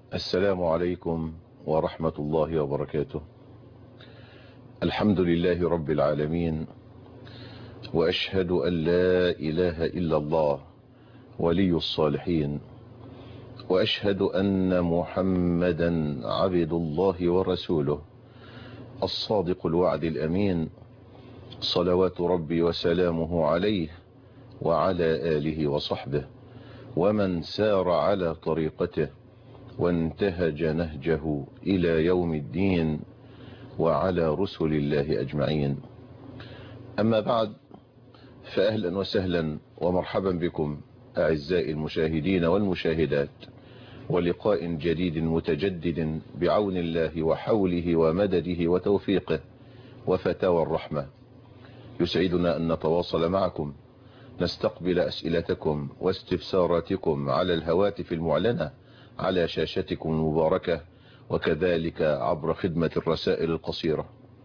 السلام عليكم ورحمة الله وبركاته الحمد لله رب العالمين وأشهد أن لا إله إلا الله ولي الصالحين وأشهد أن محمدا عبد الله ورسوله الصادق الوعد الأمين صلوات ربي وسلامه عليه وعلى آله وصحبه ومن سار على طريقته وانتهج نهجه إلى يوم الدين وعلى رسل الله أجمعين أما بعد فأهلا وسهلا ومرحبا بكم أعزائي المشاهدين والمشاهدات ولقاء جديد متجدد بعون الله وحوله ومدده وتوفيقه وفتاوى الرحمة يسعدنا أن نتواصل معكم نستقبل أسئلتكم واستفساراتكم على الهواتف المعلنة على شاشتكم المباركة وكذلك عبر خدمة الرسائل القصيرة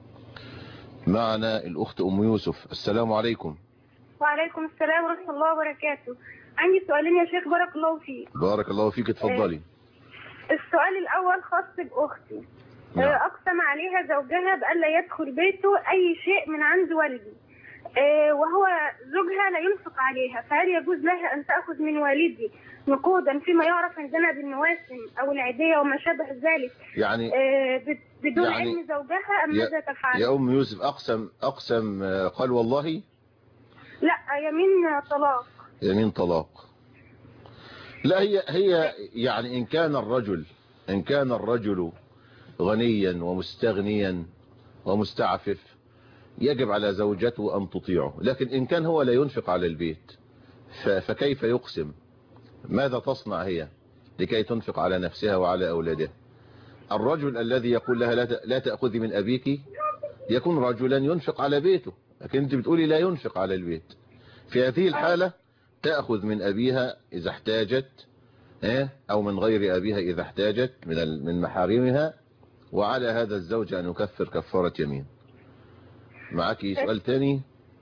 معنا الأخت أم يوسف السلام عليكم وعليكم السلام ورحمة الله وبركاته عندي سؤالين يا شيخ بارك الله فيك بارك الله فيك اتفضلي السؤال الأول خاص بأختي نعم. آه، أقسم عليها زوجها بألا يدخل بيته أي شيء من عند والدي آه، وهو زوجها لا ينفق عليها فهل يجوز لها أن تأخذ من والدي نقودا فيما يعرف عندنا بالمواسم أو العيدية وما شابه ذلك يعني آه، بد- بدون يعني علم زوجها أم يا- ماذا تفعل؟ يا أم يوسف أقسم أقسم آه، قال والله لا يمين طلاق يمين طلاق لا هي هي يعني إن كان الرجل إن كان الرجل غنيا ومستغنيا ومستعفف يجب على زوجته أن تطيعه لكن إن كان هو لا ينفق على البيت ف- فكيف يقسم ماذا تصنع هي لكي تنفق على نفسها وعلى أولادها الرجل الذي يقول لها لا ت- لا تأخذي من أبيك يكون رجلا ينفق على بيته لكن أنت بتقولي لا ينفق على البيت في هذه الحالة تأخذ من أبيها إذا احتاجت ها؟ أو من غير أبيها إذا احتاجت من ال- من محارمها وعلى هذا الزوج أن يكفر كفارة يمين معك سؤال تاني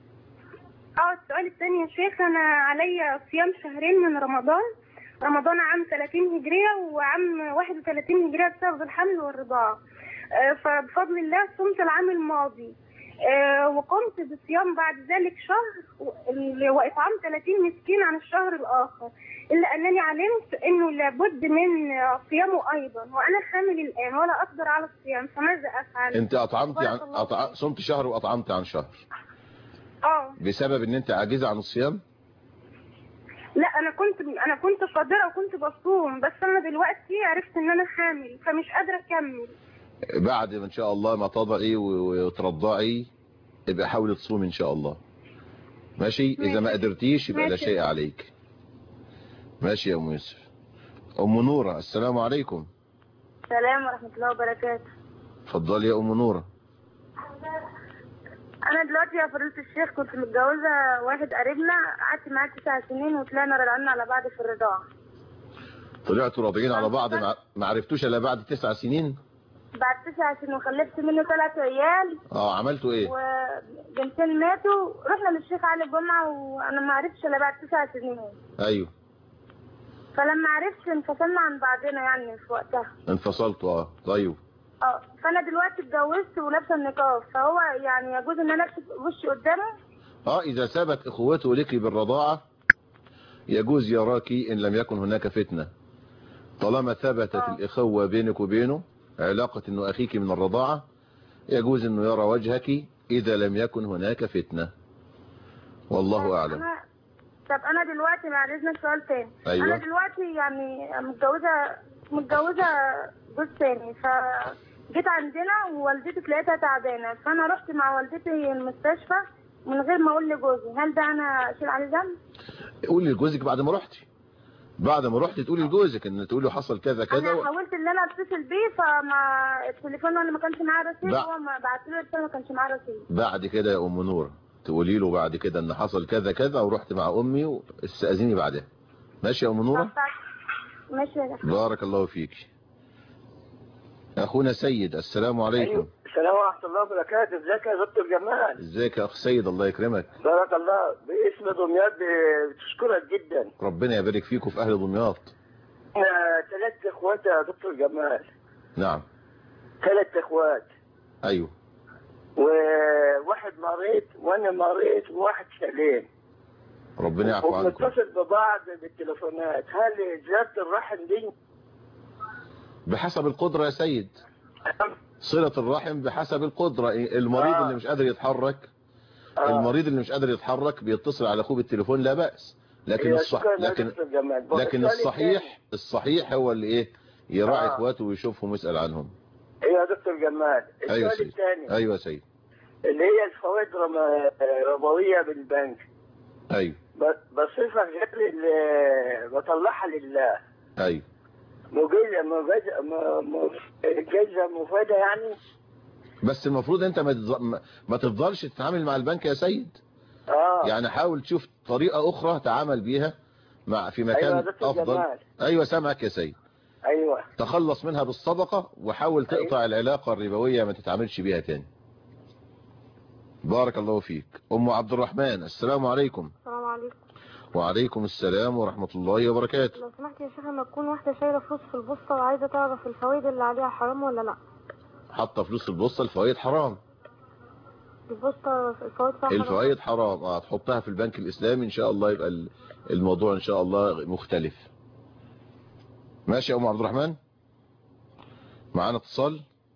اه السؤال الثاني يا شيخ انا عليا صيام شهرين من رمضان رمضان عام 30 هجرية وعام 31 هجرية بسبب الحمل والرضاعة آه، فبفضل الله صمت العام الماضي آه، وقمت بصيام بعد ذلك شهر و- وإطعام 30 مسكين عن الشهر الآخر إلا أنني علمت أنه لابد من آه، صيامه أيضا وأنا حامل الآن ولا أقدر على الصيام فماذا أفعل؟ أنت أطعمت عن بارك الله أطع... فيك. صمت شهر وأطعمت عن شهر اه بسبب أن أنت عاجزة عن الصيام لا انا كنت انا كنت قادره وكنت بصوم بس انا دلوقتي عرفت ان انا حامل فمش قادره اكمل بعد ما إن شاء الله ما تضعي و- وترضعي يبقى حاولي تصومي إن شاء الله ماشي إذا ما ماشي. قدرتيش يبقى لا ماشي. شيء عليك ماشي يا أم يوسف أم نورة السلام عليكم السلام ورحمه الله وبركاته اتفضلي يا أم نورة انا دلوقتي يا فضيله الشيخ كنت متجوزه واحد قريبنا قعدت معاه تسع سنين وطلعنا رجعنا على بعض في الرضاعه طلعتوا راضيين على بعض ما- ما عرفتوش الا بعد تسع سنين بعد تسع سنين وخلفت منه ثلاث عيال اه عملتوا ايه وبنتين ماتوا رحنا للشيخ علي الجمعه وانا ما عرفتش الا بعد تسع سنين ايوه فلما عرفت انفصلنا عن بعضنا يعني في وقتها انفصلتوا اه طيب اه فانا دلوقتي اتجوزت ولابسه النقاب فهو يعني يجوز ان انا اكشف وشي قدامه اه اذا ثبت اخوته لك بالرضاعة يجوز يراك ان لم يكن هناك فتنة طالما ثبتت آه. الاخوة بينك وبينه علاقة انه اخيك من الرضاعة يجوز انه يرى وجهك اذا لم يكن هناك فتنة والله اعلم أنا... طب انا دلوقتي بعد اذنك سؤال تاني أيوة. انا دلوقتي يعني متجوزه متجوزه جوز تاني ف جيت عندنا ووالدتي لقيتها تعبانه فانا رحت مع والدتي المستشفى من غير ما اقول لجوزي هل ده انا اشيل عليه ذنب؟ قولي لجوزك بعد ما رحتي بعد ما رحتي تقولي لجوزك ان تقولي له حصل كذا كذا انا و... حاولت ان انا اتصل بيه فما التليفون اللي ما كانش معاه رصيد لا. هو ما بعت له رساله ما كانش معاه رصيد بعد كده يا ام نور تقولي له بعد كده ان حصل كذا كذا ورحت مع امي واستاذيني بعدها ماشي يا ام نوره ماشي يا جماعة. بارك الله فيك اخونا سيد السلام عليكم السلام ورحمة الله وبركاته ازيك يا دكتور جمال ازيك يا اخ سيد الله يكرمك بارك الله باسم دمياط بتشكرك جدا ربنا يبارك فيكم في اهل دمياط آه، ثلاث اخوات يا دكتور جمال نعم ثلاث اخوات ايوه وواحد مريض وانا مريض وواحد سليم ربنا يعفو عنكم وبنتصل ببعض بالتليفونات هل زيادة الرحم دي بحسب القدرة يا سيد صلة الرحم بحسب القدرة المريض آه. اللي مش قادر يتحرك آه. المريض اللي مش قادر يتحرك بيتصل على اخوه بالتليفون لا بأس لكن يا الصح شكراً يا لكن دكتور جمال. بقى لكن السؤال الصحيح الصحيح هو اللي ايه يراعي آه. اخواته ويشوفهم ويسأل عنهم الثاني- يا دكتور جمال ايوه يا السؤال سيد الثاني ايوه يا سيد اللي هي الفوائد رم- ربوية بالبنك ايوه ب- بصرفها غير اللي بطلعها لله ايوه مجازة مجازة م- م- جايزة مفادة يعني بس المفروض انت ما تتز- ما- ما تفضلش تتعامل مع البنك يا سيد اه يعني حاول تشوف طريقة اخرى تعامل بيها مع في ايوه مكان يا دكتور افضل جمال ايوه سامعك يا سيد ايوه تخلص منها بالصدقة وحاول تقطع العلاقة الربوية ما تتعاملش بيها تاني بارك الله فيك ام عبد الرحمن السلام عليكم السلام عليكم وعليكم السلام ورحمة الله وبركاته لو سمحت يا شيخ لما تكون واحدة شايلة فلوس في البوسطة وعايزة تعرف الفوائد اللي عليها حرام ولا لا حاطة فلوس في البوسطة الفوائد حرام البوسطة الفوائد فيها حرام الفوائد حرام اه تحطها في البنك الاسلامي ان شاء الله يبقى ال- الموضوع ان شاء الله مختلف ماشي يا ام عبد الرحمن معانا اتصال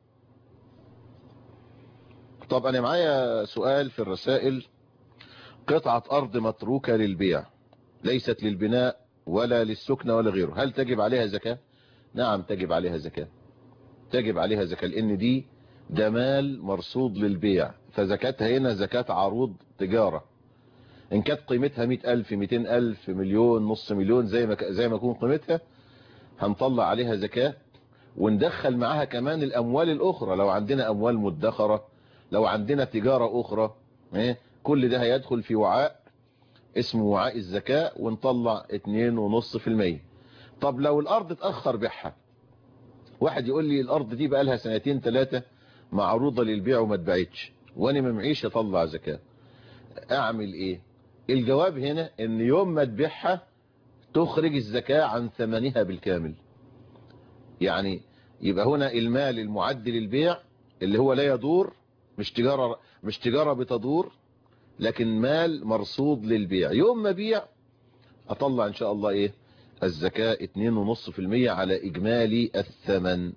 طب انا معايا سؤال في الرسائل قطعة ارض متروكة للبيع ليست للبناء ولا للسكنة ولا غيره هل تجب عليها زكاة نعم تجب عليها زكاة تجب عليها زكاة لان دي ده مال مرصود للبيع فزكاتها هنا زكاة عروض تجارة ان كانت قيمتها مئة الف مئتين الف مليون نص مليون زي ما ك- زي ما يكون قيمتها هنطلع عليها زكاة وندخل معاها كمان الاموال الاخرى لو عندنا اموال مدخرة لو عندنا تجارة اخرى إيه؟ كل ده هيدخل في وعاء اسمه وعاء الزكاة ونطلع اتنين ونص في المية طب لو الارض اتأخر بيعها واحد يقول لي الارض دي بقى لها سنتين ثلاثة معروضة للبيع وما اتباعتش وانا ما معيش اطلع زكاة اعمل ايه الجواب هنا ان يوم ما تبيعها تخرج الزكاة عن ثمنها بالكامل يعني يبقى هنا المال المعد للبيع اللي هو لا يدور مش تجارة مش تجارة بتدور لكن مال مرصود للبيع يوم ما بيع اطلع ان شاء الله ايه الزكاة 2.5% على اجمالي الثمن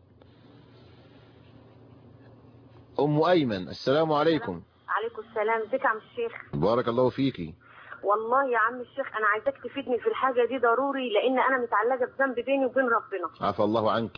ام ايمن السلام عليكم عليكم السلام ازيك يا عم الشيخ بارك الله فيكي والله يا عم الشيخ انا عايزاك تفيدني في الحاجه دي ضروري لان انا متعلقه بذنب بيني وبين ربنا عفى الله عنك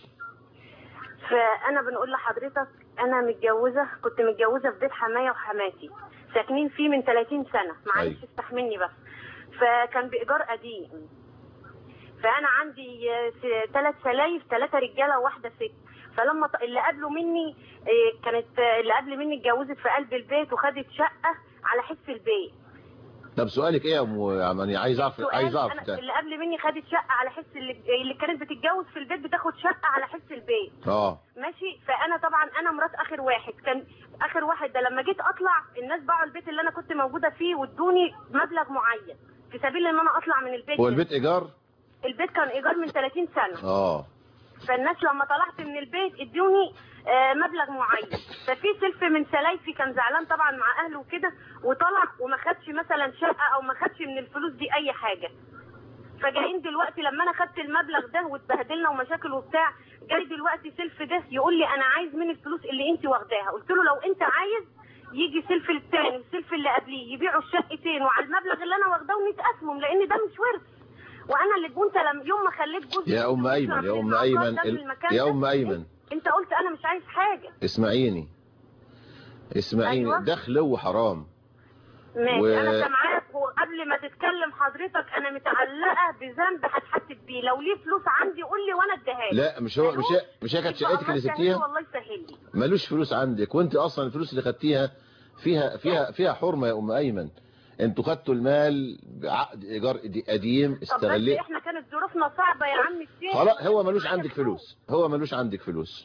فانا بنقول لحضرتك انا متجوزه كنت متجوزه في بيت حمايه وحماتي ساكنين فيه من 30 سنه معلش أيوة. استحملني بس فكان بايجار قديم فانا عندي ثلاث سلايف ثلاثه رجاله وواحده ست فلما ط- اللي قبله مني آه، كانت آه، اللي قبل مني اتجوزت في قلب البيت وخدت شقه على حس البيت طب سؤالك ايه يا ام يعني عايز اعرف سؤال عايز اعرف أنا ده. اللي قبل مني خدت شقه على حس اللي, اللي كانت بتتجوز في البيت بتاخد شقه على حس البيت اه ماشي فانا طبعا انا مرات اخر واحد كان اخر واحد ده لما جيت اطلع الناس باعوا البيت اللي انا كنت موجوده فيه وادوني مبلغ معين في سبيل ان انا اطلع من البيت هو ده. البيت ايجار البيت كان ايجار من 30 سنه اه فالناس لما طلعت من البيت ادوني آه، مبلغ معين ففي سلف من سلايفي كان زعلان طبعا مع اهله وكده وطلع وما خدش مثلا شقه او ما خدش من الفلوس دي اي حاجه فجايين دلوقتي لما انا خدت المبلغ ده واتبهدلنا ومشاكل وبتاع جاي دلوقتي سلف ده يقول لي انا عايز من الفلوس اللي انت واخداها قلت له لو انت عايز يجي سلف التاني والسلف اللي قبليه يبيعوا الشقتين وعلى المبلغ اللي انا واخداه ونتقاسمهم لان ده مش ورث وانا اللي وانت لما يوم ما خليت جوزي يا ام ايمن يا ام ايمن ال- يا ام ايمن انت قلت انا مش عايز حاجه اسمعيني اسمعيني أيوة. دخل وحرام ماشي و- انا سامعاك وقبل ما تتكلم حضرتك انا متعلقه بذنب هتحاسب بيه لو ليه فلوس عندي قول لي وانا اديها لك. لا مش هو مش هي مش هي كانت يبقى شقتك اللي الله يسهل سبتيها والله يسهل لي ملوش فلوس عندك وانت اصلا الفلوس اللي خدتيها فيها فيها فيها حرمه يا ام ايمن انتوا خدتوا المال بعقد ايجار دي- قديم طب بس استغليت احنا كانت ظروفنا صعبه يا عم الشيخ خلاص هو ملوش عندك فلوس هو ملوش عندك فلوس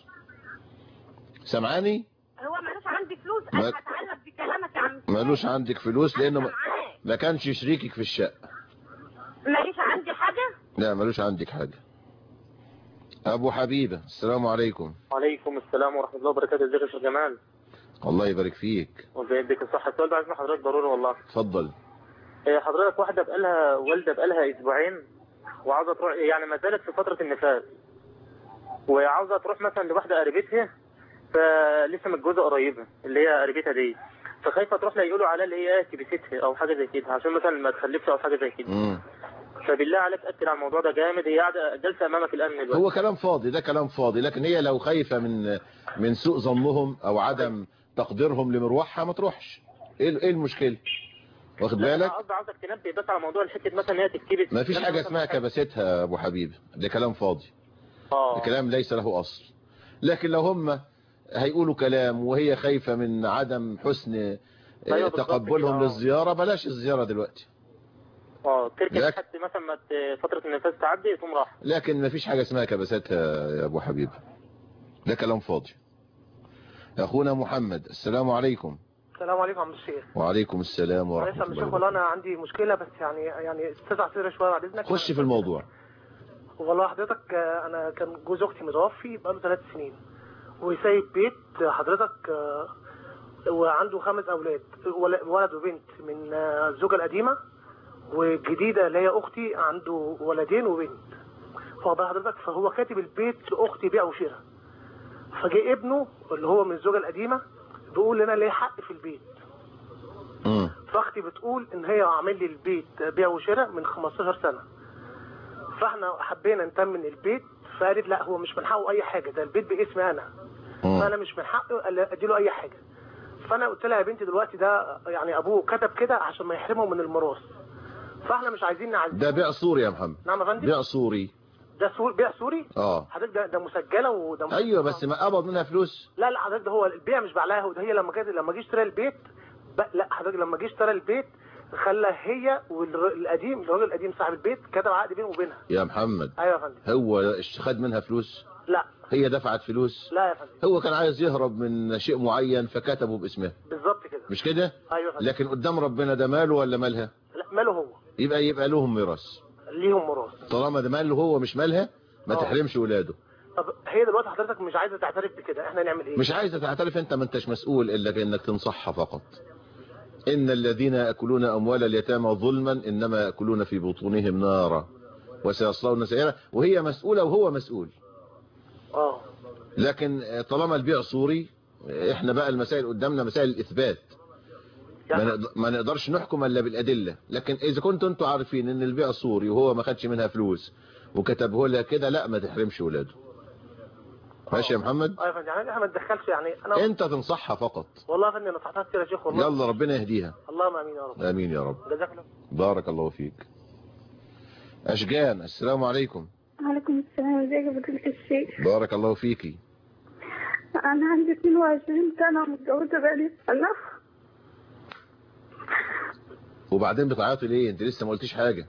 سامعاني هو ملوش عندي فلوس ما- انا هتعلق بكلامك يا عم الشيخ. ملوش عندك فلوس لانه ما- أنا معاك. ما كانش شريكك في الشقه ماليش عندي حاجه لا ملوش عندك حاجه ابو حبيبة السلام عليكم وعليكم السلام ورحمة الله وبركاته ازيك يا شيخ جمال الله يبارك فيك وبيديك الصحة السؤال ده عايز من حضرتك ضروري والله اتفضل إيه، حضرتك واحدة بقالها والدة بقالها أسبوعين وعاوزة تروح يعني ما زالت في فترة النفاس وعاوزة تروح مثلا لواحدة قريبتها فلسه متجوزة قريبة اللي هي قريبتها دي فخايفة تروح لا يقولوا عليها اللي هي كبستها أو حاجة زي كده عشان مثلا ما تخلفش أو حاجة زي كده مم. فبالله عليك أكد على الموضوع ده جامد هي قاعدة جالسة أمامك الآن دلوقتي هو كلام فاضي ده كلام فاضي لكن هي لو خايفة من من سوء ظنهم او عدم تقديرهم لمروحها ما تروحش ايه ايه المشكلة واخد لا، أنا بالك قصدي عاوزك تنبه بس على موضوع الحتة مثلا إن هي تتكبس ما فيش لما حاجة مثلا اسمها كبستها يا ابو حبيب ده كلام فاضي اه الكلام ليس له أصل لكن لو هم هيقولوا كلام وهي خايفة من عدم حسن أيوة بالظبط تقبلهم كده، آه. للزيارة بلاش الزيارة دلوقتي اه تركب لك- لحد مثلا ما ت- فترة النفاس تعدي تقوم راح لكن ما فيش حاجة اسمها كبساتها يا أبو حبيب ده كلام فاضي أخونا محمد السلام عليكم السلام عليكم عم الشيخ وعليكم السلام معلش ورحمة يا عم الله الشيخ والله وبركاته انا عندي مشكله بس يعني يعني استزع صدري شويه بعد اذنك خش في الموضوع والله حضرتك آه، انا كان جوز اختي متوفي بقاله ثلاث سنين وسايب بيت حضرتك آه، وعنده خمس اولاد ول- ولد وبنت من آه، الزوجه القديمه والجديده اللي هي اختي عنده ولدين وبنت فواخد بال حضرتك فهو كاتب البيت لاختي بيع وشراء فجاء ابنه اللي هو من الزوجه القديمه بيقول لنا ليه حق في البيت مم. فاختي بتقول ان هي عامل لي البيت بيع وشراء من 15 سنه فاحنا حبينا نتمن البيت فقالت لا هو مش من حقه اي حاجه ده البيت باسمي انا مم. فانا مش من حقه الا اديله اي حاجه فانا قلت لها يا بنتي دلوقتي ده يعني ابوه كتب كده عشان ما يحرمه من الميراث فاحنا مش عايزين نعزيه ده بيع سوري يا محمد نعم يا فندم بيع سوري ده سور بيع سوري اه حضرتك ده ده مسجله وده مسجلة. ايوه بس ما قبض منها فلوس لا لا حضرتك ده هو البيع مش بعلها هو ده هي لما جت لما جه اشترى البيت ب... لا حضرتك لما جه اشترى البيت خلى هي والقديم الراجل القديم صاحب البيت كتب عقد بينه وبينها يا محمد ايوه يا فندم هو خد منها فلوس لا هي دفعت فلوس لا يا فندم هو كان عايز يهرب من شيء معين فكتبه باسمها بالظبط كده مش كده ايوه يا فندم لكن قدام ربنا ده ماله ولا مالها لا ماله هو يبقى يبقى لهم ميراث ليهم ميراث طالما ده ماله هو مش مالها ما آه. تحرمش ولاده طب هي دلوقتي حضرتك مش عايزه تعترف بكده احنا نعمل ايه مش عايزه تعترف انت ما انتش مسؤول الا انك تنصحها فقط ان الذين ياكلون اموال اليتامى ظلما انما ياكلون في بطونهم نارا وسيصلون سعيرا وهي مسؤوله وهو مسؤول اه لكن طالما البيع صوري احنا بقى المسائل قدامنا مسائل الاثبات ما يعني نقد- ما نقدرش نحكم الا بالادله لكن اذا كنتوا انتوا عارفين ان البيع صوري وهو ما خدش منها فلوس وكتبه لها كده لا ما تحرمش ولاده ماشي يا محمد اه يا فندم يعني احنا ما نتدخلش يعني انا انت تنصحها فقط والله يا فندم نصحتها كتير يا شيخ والله يلا ربنا يهديها اللهم امين يا رب امين يا رب جزاك الله بارك الله فيك اشجان السلام عليكم وعليكم السلام ازيك يا فضيلة الشيخ بارك الله فيكي انا عندي 22 سنة متجوزة بقالي سنة وبعدين بتعيطي ليه انت لسه ما قلتيش حاجه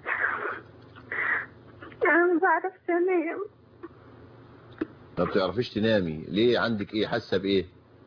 انا ما بعرفش انام ما بتعرفيش تنامي ليه عندك ايه حاسه بايه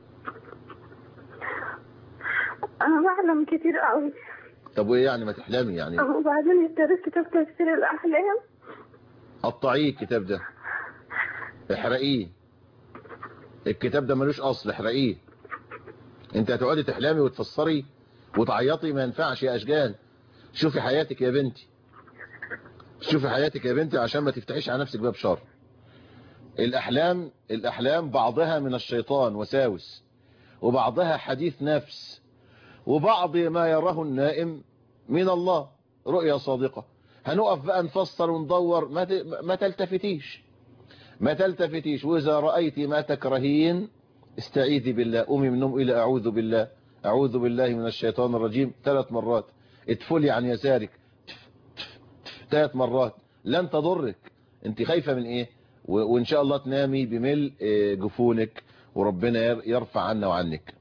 انا بحلم كتير قوي طب وايه يعني ما تحلمي يعني وبعدين اشتريت كتاب تفسير الاحلام قطعيه الكتاب ده احرقيه الكتاب ده ملوش اصل احرقيه انت هتقعدي تحلمي وتفسري وتعيطي ما ينفعش يا اشجان شوفي حياتك يا بنتي شوفي حياتك يا بنتي عشان ما تفتحيش على نفسك باب شر الاحلام الاحلام بعضها من الشيطان وساوس وبعضها حديث نفس وبعض ما يراه النائم من الله رؤيا صادقة هنقف بقى نفسر وندور ما ت- ما تلتفتيش ما تلتفتيش وإذا رأيت ما تكرهين استعيذي بالله قومي من النوم إلى أعوذ بالله أعوذ بالله من الشيطان الرجيم ثلاث مرات اتفلي عن يسارك ثلاث مرات لن تضرك انت خايفة من ايه و- وان شاء الله تنامي بملء آه، جفونك وربنا ير- يرفع عنا وعنك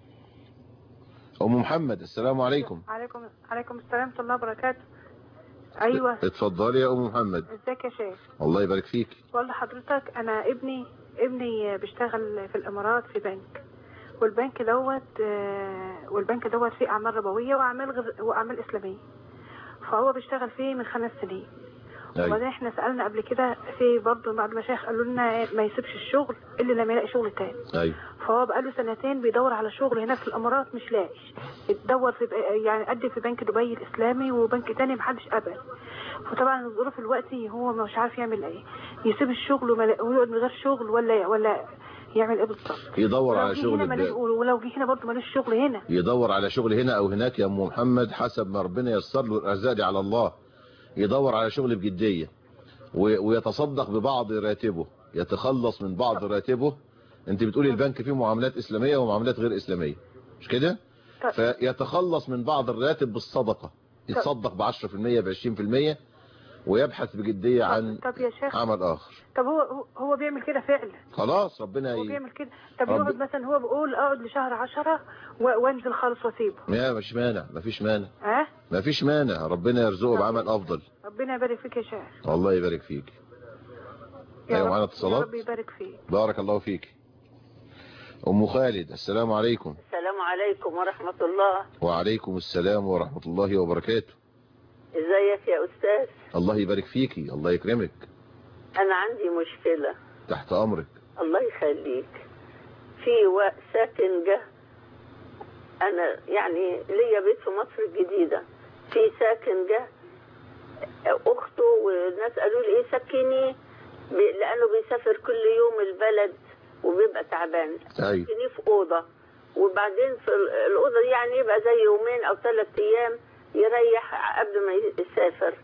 ام محمد السلام عليكم عليكم عليكم السلام ورحمة الله وبركاته أيوة اتفضلي يا ام محمد ازيك يا شيخ الله يبارك فيك والله حضرتك أنا ابني ابني بيشتغل في الإمارات في بنك والبنك دوت آه، والبنك دوت فيه أعمال ربوية وأعمال غير وأعمال إسلامية فهو بيشتغل فيه من خمس سنين أيوة. وبعدين احنا سالنا قبل كده في برضه بعض المشايخ قالوا لنا ما يسيبش الشغل الا لما يلاقي شغل تاني ايوه فهو بقاله سنتين بيدور على شغل هناك في الامارات مش لاقي اتدور في يعني قدم في بنك دبي الاسلامي وبنك تاني محدش قبل فطبعا الظروف الوقتي هو مش عارف يعمل ايه يسيب الشغل وما- ويقعد من غير شغل ولا ولا يعمل ايه بالظبط يدور على ولو جه شغل هنا ملوش- ب- ولو جه هنا برضه ملوش شغل هنا يدور على شغل هنا او هناك يا ام محمد حسب ما ربنا ييسر له الارزاق دي على الله يدور على شغل بجديه و- ويتصدق ببعض راتبه يتخلص من بعض راتبه انت بتقولي البنك فيه معاملات اسلاميه ومعاملات غير اسلاميه مش كده طب- فيتخلص من بعض الراتب بالصدقه يتصدق ب 10% ب 20% ويبحث بجديه عن طب يا شيخ عمل اخر طب هو هو- هو بيعمل كده فعلا خلاص ربنا هو ي... بيعمل كده طب رب- يقعد مثلا هو بيقول اقعد لشهر عشرة و- وانزل خالص واسيبه لا مفيش مانع مفيش مانع ها مفيش مانع ربنا يرزقه بعمل افضل ربنا يبارك فيك يا شيخ الله يبارك فيك يا ايوه رب- معانا يا اتصالات رب يبارك فيك بارك الله فيك ام خالد السلام عليكم السلام عليكم ورحمة الله وعليكم السلام ورحمة الله وبركاته ازيك يا أستاذ الله يبارك فيكي الله يكرمك أنا عندي مشكلة تحت امرك الله يخليك في و- ساكن جه أنا يعني ليا بيت في مصر الجديدة في ساكن جه أخته والناس قالوا لي إيه سكني ب- لأنه بيسافر كل يوم البلد وبيبقى تعبان ايوه سكنيه في أوضة وبعدين في ال- الأوضة دي يعني يبقى زي يومين أو ثلاث أيام يريح قبل ما يسافر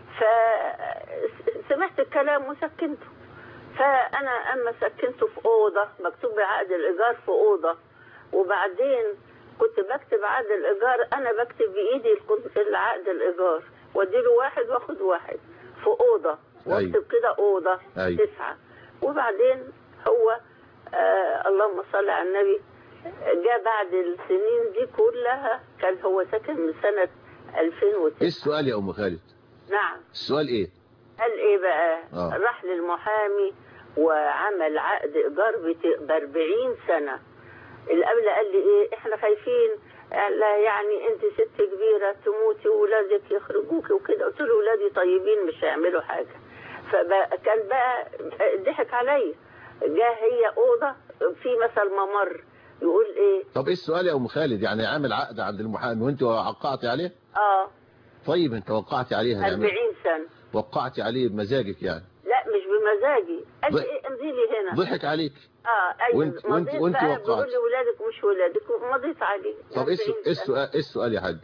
فسمعت الكلام وسكنته فأنا أما سكنته في أوضة مكتوب عقد الإيجار في أوضة وبعدين كنت بكتب عقد الإيجار أنا بكتب بإيدي الكن- العقد الإيجار وأديله واحد وآخد واحد في أوضة أيوة. واكتب كده أوضة أيوة. تسعة وبعدين هو آه اللهم صل على النبي جاء بعد السنين دي كلها كان هو ساكن من سنة 2009 ايه السؤال يا ام خالد نعم السؤال ايه قال ايه بقى آه. راح للمحامي وعمل عقد ايجار ب 40 سنه القبل قال لي ايه احنا خايفين قال لها يعني انت ست كبيره تموتي وولادك يخرجوكي وكده قلت له ولادي طيبين مش هيعملوا حاجه فكان بقى ضحك عليا جه هي اوضه في مثل ممر يقول ايه طب ايه السؤال يا ام خالد يعني عامل عقد عند المحامي وانت وقعتي عليه اه طيب انت وقعتي عليه 40 هنعمل سنه وقعتي عليه بمزاجك يعني لا مش بمزاجي قال لي ض- ايه امضي لي هنا ضحك عليك اه ايوه وانت- وانت- مضيت وانت بقى وقعت. بيقول لي ولادك مش ولادك ومضيت عليه طب ايه السؤ- 40 ايه السؤال ايه السؤال يا حاج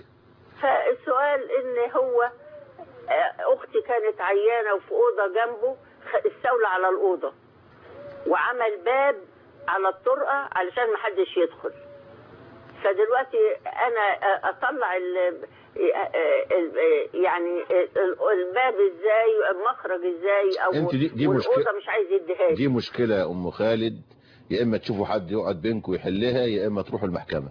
فالسؤال ان هو آه، اختي كانت عيانه وفي اوضه جنبه خ- استولى على الاوضه وعمل باب على الطرقه علشان ما حدش يدخل فدلوقتي انا آه، اطلع ال آه، آه، ال- يعني ال- الباب ازاي مخرج ازاي او انت دي- دي والأوضة مشكلة- مش عايز يديها لي. دي مشكلة يا ام خالد يا اما تشوفوا حد يقعد بينكم يحلها يا اما تروحوا المحكمة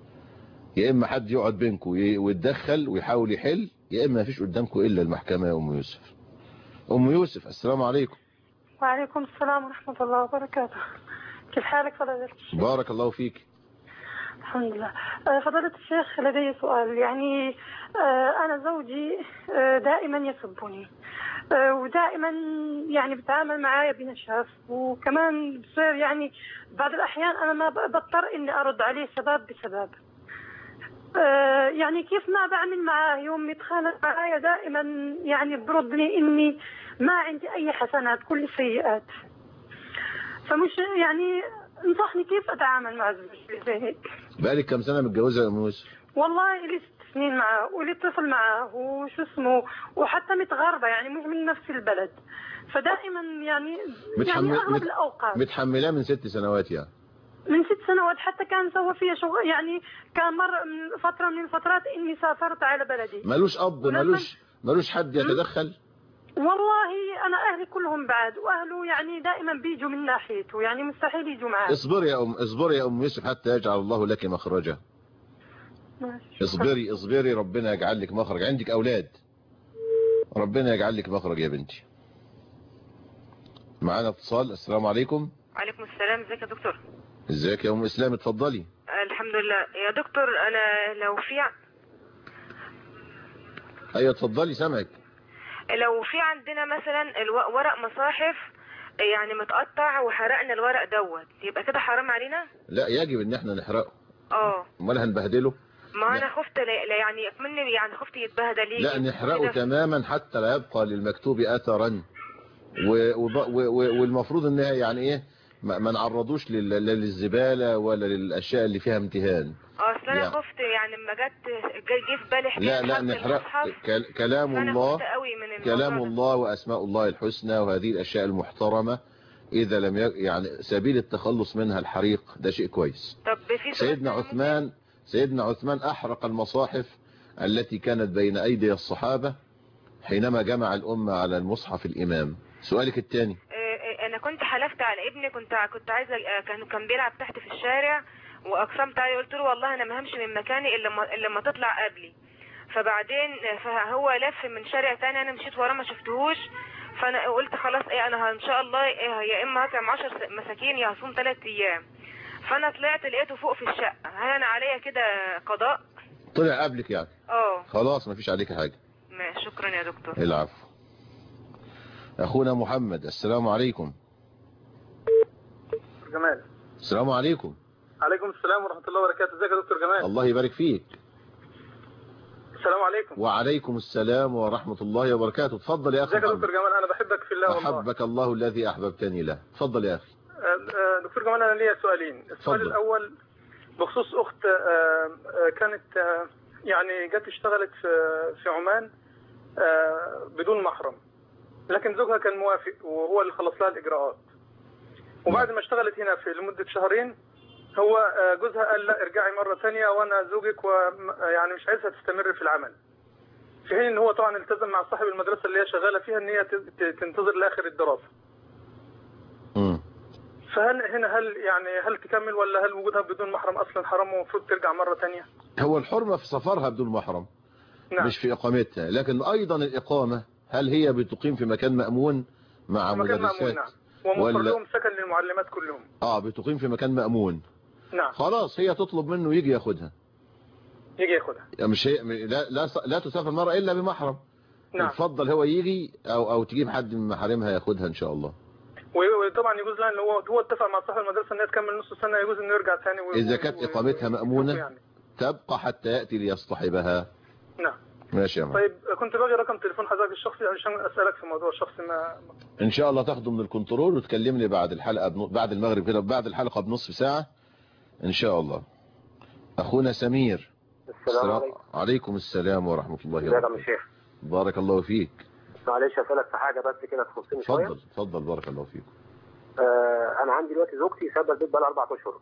يا اما حد يقعد بينكم وي- ويتدخل ويحاول يحل يا اما مفيش قدامكم الا المحكمة يا ام يوسف ام يوسف السلام عليكم وعليكم السلام ورحمة الله وبركاته كيف حالك فضيلة الشيخ؟ بارك الله فيك الحمد لله آه، فضيلة الشيخ لدي سؤال يعني آه، أنا زوجي آه، دائما يسبني آه، ودائما يعني بتعامل معايا بنشاف وكمان بصير يعني بعض الأحيان أنا ما ب- بضطر إني أرد عليه سبب بسبب آه، يعني كيف ما بعمل معاه يوم يتخانق معايا دائما يعني بردني إني ما عندي أي حسنات كل سيئات فمش يعني انصحني كيف أتعامل مع زوجي زي هيك بقالك كام سنة متجوزة يا ام يوسف والله لي ست سنين معه ولي طفل معه وشو اسمه وحتى متغربة يعني مش من نفس البلد فدائما يعني متحمل- يعني أغلب مت- الأوقات متحملاه من ست سنوات يعني من ست سنوات حتى كان سوى فيها شغل يعني كان مر من فترة من الفترات إني سافرت على بلدي ملوش اب ولما- ملوش ملوش حد يتدخل والله أنا أهلي كلهم بعد وأهله يعني دائما بيجوا من ناحيته يعني مستحيل يجوا معاه اصبري يا ام اصبري يا ام يوسف حتى يجعل الله لك مخرجا اصبري اصبري ربنا يجعل لك مخرج عندك اولاد ربنا يجعل لك مخرج يا بنتي معانا اتصال السلام عليكم وعليكم السلام ازيك يا دكتور ازيك يا ام اسلام اتفضلي الحمد لله يا دكتور انا لو في ع- ايوه اتفضلي سامعك لو في عندنا مثلا الو- ورق مصاحف يعني متقطع وحرقنا الورق دوت يبقى كده حرام علينا لا يجب ان احنا نحرقه اه امال هنبهدله ما انا خفت لا لا يعني مني يعني خفت يتبهدل يجي لا نحرقه كده. تماما حتى لا يبقى للمكتوب اثرا و- وب- و- و- والمفروض انها يعني ايه ما ما نعرضوش لل- لا للزبالة ولا للاشياء اللي فيها امتهان اصل انا يعني. خفت يعني لما جت جه في بالي حكايه لا لا حرق نحرق المصحف كل- كلام فانا الله خفت قوي من الموضوع كلام ده. الله وأسماء الله الحسنى وهذه الأشياء المحترمة إذا لم ي... يعني سبيل التخلص منها الحريق ده شيء كويس طب في سؤال سيدنا تاني عثمان سيدنا عثمان أحرق المصاحف التي كانت بين أيدي الصحابة حينما جمع الأمة على المصحف الإمام سؤالك الثاني آه، آه، انا كنت حلفت على ابني كنت كنت عايزه آه، كان كان بيلعب تحت في الشارع واقسمت عليه قلت له والله انا ما همشي من مكاني الا لما الا لما تطلع قبلي فبعدين آه، فهو لف من شارع تاني انا مشيت وراه ما شفتهوش فانا قلت خلاص ايه انا ان شاء الله إيه يا اما هطعم 10 مساكين يا هصوم 3 ايام فانا طلعت لقيته فوق في الشقه هل انا عليا كده قضاء طلع قبلك يعني اه خلاص ما فيش عليك حاجة ماشي، شكرا يا دكتور العفو أخونا محمد السلام عليكم جمال السلام عليكم عليكم السلام ورحمة الله وبركاته ازيك يا دكتور جمال الله يبارك فيك السلام عليكم وعليكم السلام ورحمة الله وبركاته تفضل يا أخي ازيك يا محمد دكتور جمال انا بحبك في الله والله أحبك الله الذي أحببتني له تفضل يا أخي آه، آه، دكتور جمال انا ليا سؤالين السؤال اتفضل. الاول بخصوص اخت آه، آه، كانت آه، يعني جت اشتغلت في في عمان آه، بدون محرم لكن زوجها كان موافق وهو اللي خلص لها الاجراءات وبعد ما اشتغلت هنا في لمده شهرين هو آه، جوزها قال لا ارجعي مره ثانيه وانا زوجك ويعني مش عايزها تستمر في العمل في حين ان هو طبعا التزم مع صاحب المدرسه اللي هي شغاله فيها ان هي ت- ت- تنتظر لاخر الدراسه مم. فهل هنا هل يعني هل تكمل ولا هل وجودها بدون محرم اصلا حرام ومفروض ترجع مره ثانيه؟ هو الحرمة في سفرها بدون محرم نعم مش في إقامتها لكن أيضا الإقامة هل هي بتقيم في مكان مأمون مع مكان مأمون مدرسات نعم وموفر ولا لهم سكن للمعلمات كلهم آه بتقيم في مكان مأمون نعم خلاص هي تطلب منه يجي ياخدها يجي ياخدها يعني مش هي لا لا, لا تسافر المرأة إلا بمحرم نعم يفضل هو يجي أو أو تجيب حد من محارمها ياخدها إن شاء الله و- وطبعا يجوز لها ان هو هو اتفق مع صاحب المدرسه ان هي تكمل نص سنه يجوز انه يرجع ثاني و... إذا كانت إقامتها مأمونة يعني. تبقى حتى يأتي ليصطحبها نعم ماشي يا معلم طيب كنت باغي رقم تليفون حضرتك الشخصي عشان اسالك في موضوع الشخصي ما ان شاء الله تاخده من الكنترول وتكلمني بعد الحلقة بن... بعد المغرب كده بعد الحلقة بنصف ساعة ان شاء الله اخونا سمير السلام عليكم عليكم السلام ورحمة الله ازيك يا عم وبركاته الشيخ بارك الله فيك معلش اسالك في حاجه بس كده تخصني شويه اتفضل اتفضل بارك الله فيك آه انا عندي دلوقتي زوجتي سابه البيت بقى اربع اشهر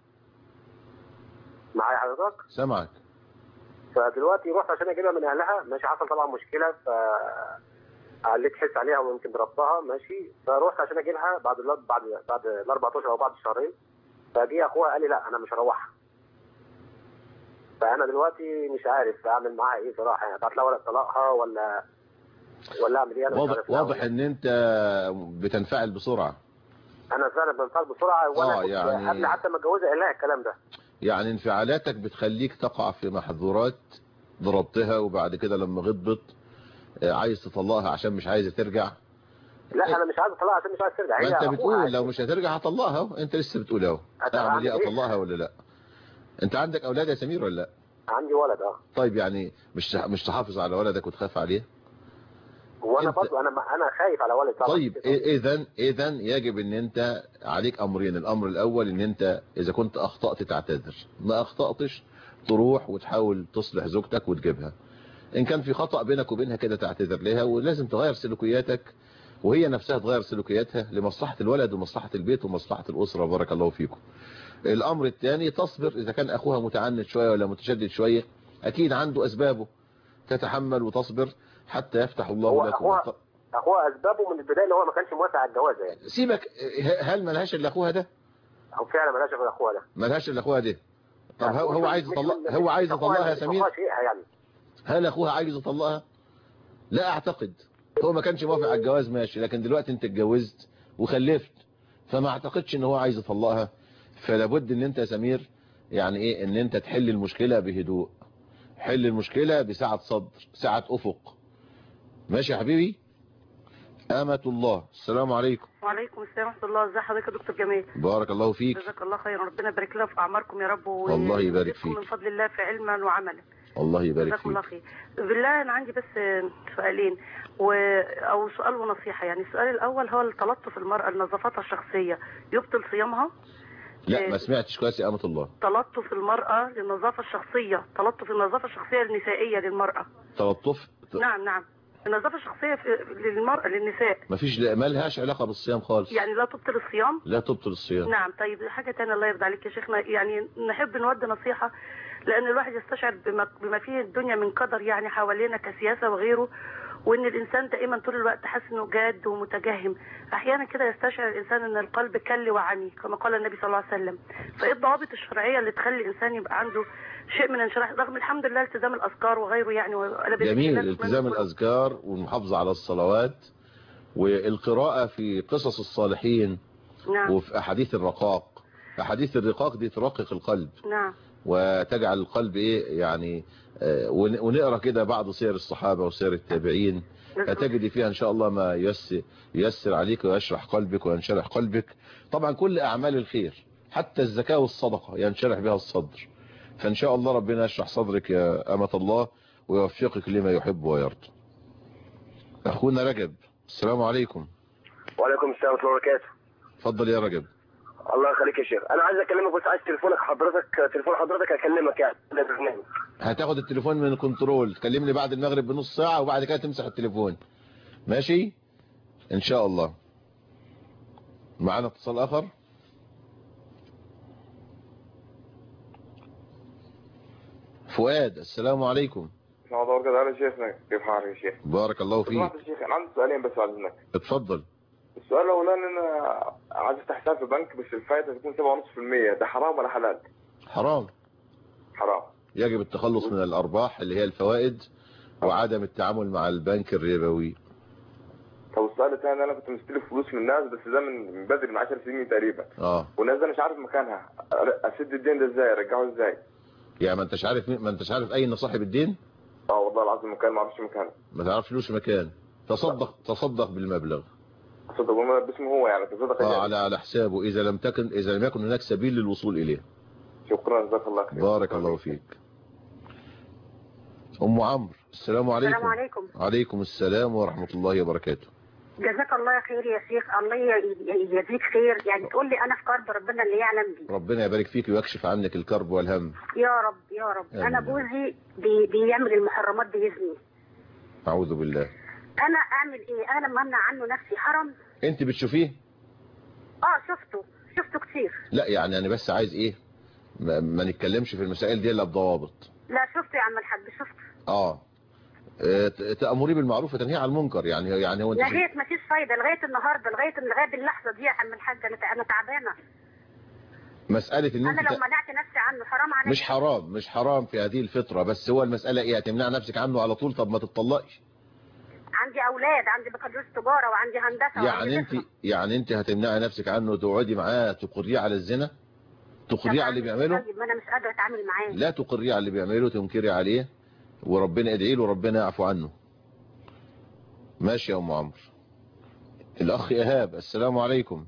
معايا حضرتك سامعك فدلوقتي رحت عشان اجيبها من اهلها ماشي حصل طبعا مشكله ف عليت حس عليها ويمكن ضربتها ماشي فروحت عشان اجيبها بعد ال- بعد بعد الاربع اشهر او بعد الشهرين فجي اخوها قال لي لا انا مش هروحها فانا دلوقتي مش عارف اعمل معاها ايه صراحه يعني ابعت لها ورق طلاقها ولا ولا اعمل ايه انا مش واضح عارف واضح ان انت بتنفعل بسرعة انا فعلا بنفعل بسرعه وانا آه، كنت يعني- قبل حتى ما اتجوزها قال لها الكلام ده يعني انفعالاتك بتخليك تقع في محظورات ضربتها وبعد كده لما غضبت آه، عايز تطلقها عشان مش عايزة ترجع لا انا مش عايز اطلعها عشان مش عايز ترجع ما هي انت أخوها بتقول عايز- لو مش هترجع هطلقها اهو انت لسه بتقول اهو هت- اعمل أعمل ايه إيه؟ اطلقها ولا لا انت عندك اولاد يا سمير ولا لا عندي ولد اه طيب يعني مش مش تحافظ على ولدك وتخاف عليه وانا أنت- برضه انا انا خايف على ولد طبعا طيب اذا اذا يجب ان انت عليك امرين الامر الاول ان انت اذا كنت اخطأت تعتذر ما اخطأتش تروح وتحاول تصلح زوجتك وتجيبها ان كان في خطأ بينك وبينها كده تعتذر لها ولازم تغير سلوكياتك وهي نفسها تغير سلوكياتها لمصلحة الولد ومصلحة البيت ومصلحة الأسرة بارك الله فيكم الأمر الثاني تصبر إذا كان أخوها متعنت شوية ولا متشدد شوية أكيد عنده أسبابه تتحمل وتصبر حتى يفتح الله هو لكم اخوها اخوها اسبابه من البدايه ان هو ما كانش موافق على الجواز يعني سيبك هل ملهاش الا اخوها ده او فعلا مالهاش غير اخوها ده ملهاش الا اخوها ده طب يعني هو مش- هو عايز مش- يطلق مش- هو عايز مش أخوها- يطلقها يا مش سمير أخوها شيء يعني هل اخوها عايز يطلقها لا اعتقد هو ما كانش موافق على الجواز ماشي لكن دلوقتي انت اتجوزت وخلفت فما اعتقدش ان هو عايز يطلقها فلابد ان انت يا سمير يعني ايه ان انت تحل المشكلة بهدوء حل المشكلة بسعة صدر سعة افق ماشي يا حبيبي أمة الله السلام عليكم وعليكم السلام ورحمه الله ازي حضرتك يا دكتور جمال بارك الله فيك جزاك الله خير ربنا يبارك لنا في اعماركم يا رب و- الله يبارك ويزيدكم من فيك. فضل الله في علما وعملا الله يبارك جزاكم الله فيك خير بالله انا عندي بس سؤالين و... او سؤال ونصيحه يعني السؤال الاول هو التلطف المراه لنظافتها الشخصيه يبطل صيامها لا ما سمعتش كويس يا أمة الله تلطف المراه للنظافه الشخصيه تلطف النظافه الشخصيه النسائيه للمراه تلطف نعم نعم النظافه الشخصيه في... للمراه للنساء ما فيش لا- ما لهاش علاقة بالصيام خالص يعني لا تبطل الصيام لا تبطل الصيام نعم طيب حاجة تانية الله يرضى عليك يا شيخنا يعني نحب نودي نصيحة لأن الواحد يستشعر بما, بما فيه الدنيا من قدر يعني حوالينا كسياسة وغيره وإن الإنسان دائما طول الوقت حاسس إنه جاد ومتجهم أحيانا كده يستشعر الإنسان إن القلب كل وعمي كما قال النبي صلى الله عليه وسلم فإيه الضوابط الشرعية اللي تخلي الإنسان يبقى عنده شيء من انشراح رغم الحمد لله التزام الأذكار وغيره يعني وأنا بإذن جميل الله التزام الأذكار والمحافظة على الصلوات والقراءة في قصص الصالحين نعم وفي أحاديث الرقاق أحاديث الرقاق دي ترقق القلب نعم وتجعل القلب إيه يعني آه، ون- ونقرأ كده بعض سير الصحابة وسير التابعين هتجد فيها إن شاء الله ما ييسر, ييسر عليك ويشرح قلبك وينشرح قلبك طبعا كل أعمال الخير حتى الزكاة والصدقة ينشرح بها الصدر فإن شاء الله ربنا يشرح صدرك يا أمة الله ويوفقك لما يحب ويرضى أخونا رجب السلام عليكم وعليكم السلام ورحمه الله وبركاته اتفضل يا رجب الله يخليك يا شيخ انا عايز اكلمك بس عايز تليفونك حضرتك تليفون حضرتك اكلمك يعني ده برنامج هتاخد التليفون من الكنترول تكلمني بعد المغرب بنص ساعة وبعد كده تمسح التليفون ماشي ان شاء الله معانا اتصال اخر فؤاد السلام عليكم موضوع كده يا شيخنا كيف حالك يا شيخ؟ بارك الله فيك سمعت يا شيخ انا عندي سؤالين بس بعد اذنك اتفضل السؤال الاولاني انا عايز افتح حساب في بنك بس الفائده تكون 7.5% ده حرام ولا حلال؟ حرام حرام يجب التخلص من الارباح اللي هي الفوائد وعدم التعامل مع البنك الربوي طب السؤال الثاني انا كنت مستلف فلوس من الناس بس ده من من بدري من 10 سنين تقريبا اه والناس ده مش عارف مكانها اسد الدين ده ازاي ارجعه ازاي؟ يعني ما انتش عارف مين- ما انتش عارف اين صاحب الدين اه والله العظيم مكان ما اعرفش مكانه ما تعرفلوش مكان تصدق تصدق بالمبلغ تصدق والله باسمه هو يعني تصدق اه يعني. على على حسابه اذا لم تكن اذا لم يكن هناك سبيل للوصول اليه شكرا جزاك الله خير بارك الله فيك ام عمرو السلام عليكم السلام عليكم عليكم السلام ورحمة الله وبركاته جزاك الله خير يا شيخ الله ي- يجزيك خير يعني تقول لي انا في كرب ربنا اللي يعلم بي ربنا يبارك فيك ويكشف عنك الكرب والهم يا رب يا رب آمين. انا جوزي بي بيعمل المحرمات بيزني اعوذ بالله انا اعمل ايه انا لما امنع عنه نفسي حرم انت بتشوفيه اه شفته شفته كتير لا يعني انا بس عايز ايه ما, ما نتكلمش في المسائل دي الا بضوابط لا شفته يا عم الحاج شفته اه آه، ت- تأمري بالمعروف وتنهي عن المنكر يعني يعني هو انت لغايه ما فيش فايده لغايه النهارده لغايه لغايه اللحظه دي يا عم الحاج انا تع- انا تعبانه مسألة ان انا انت لو ت- منعت نفسي عنه حرام عليك مش حرام مش حرام في هذه الفترة بس هو المسألة ايه هتمنع نفسك عنه على طول طب ما تتطلقش عندي اولاد عندي بكالوريوس تجاره وعندي هندسه وعندي يعني انت يعني انت هتمنعي نفسك عنه وتقعدي معاه تقريه على الزنا تقريه على اللي بيعمله طيب ما انا مش قادره اتعامل معاه لا تقريه على اللي بيعمله تنكري عليه وربنا ادعي له وربنا يعفو عنه ماشي يا ام عمرو الاخ ايهاب السلام عليكم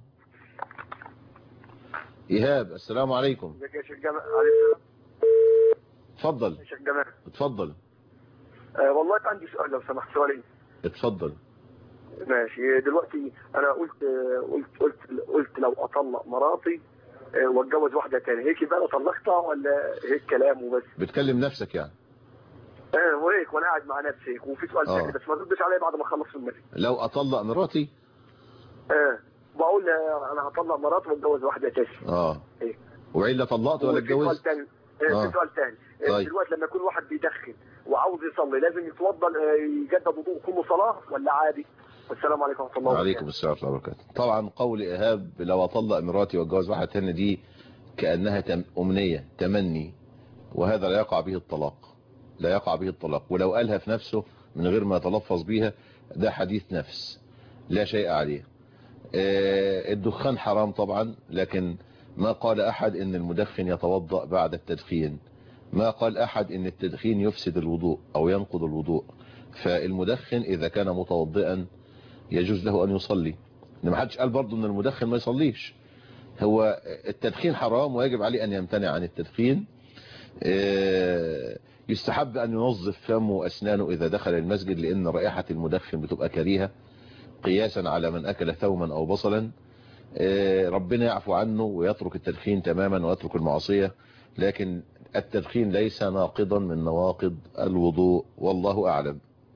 ايهاب السلام عليكم ازيك يا شيخ جمال عليك السلام اتفضل يا شيخ جمال اتفضل آه والله عندي سؤال لو سمحت سؤالين اتفضل ماشي دلوقتي انا قلت قلت قلت قلت لو اطلق مراتي آه، واتجوز واحده تاني هيك يبقى انا طلقتها ولا هيك كلام وبس بتكلم نفسك يعني اه وهيك وانا قاعد مع نفسي هيك وفي سؤال آه. ثاني بس ما ردش عليا بعد ما اخلص في المسجد لو اطلق مراتي اه بقول آه، انا هطلق مراتي واتجوز واحده تاني اه إيه. وإلا طلقت ولا وفي سؤال اتجوزت تاني آه. آه. في سؤال تاني آه، طيب. دلوقتي لما يكون واحد بيدخن وعاوز يصلي لازم يتوضا آه، يجدد وضوء كله صلاه ولا عادي والسلام عليكم ورحمه الله عليكم السلام ورحمة الله وبركاته طبعا قول إيهاب لو أطلق مراتي واتجوز واحدة تانية دي كأنها تم أمنية تمني وهذا لا يقع به الطلاق لا يقع به الطلاق ولو قالها في نفسه من غير ما يتلفظ بيها ده حديث نفس لا شيء عليه آه، الدخان حرام طبعا لكن ما قال أحد إن المدخن يتوضأ بعد التدخين ما قال أحد إن التدخين يفسد الوضوء أو ينقض الوضوء فالمدخن إذا كان متوضئا يجوز له أن يصلي إن ما حدش قال برضه أن المدخن ما يصليش هو التدخين حرام ويجب عليه أن يمتنع عن التدخين آه، يستحب أن ينظف فمه وأسنانه إذا دخل المسجد لأن رائحة المدخن بتبقى كريهة قياسا على من أكل ثوما أو بصلا آه، ربنا يعفو عنه ويترك التدخين تماما ويترك المعصية لكن التدخين ليس ناقضا من نواقض الوضوء والله أعلم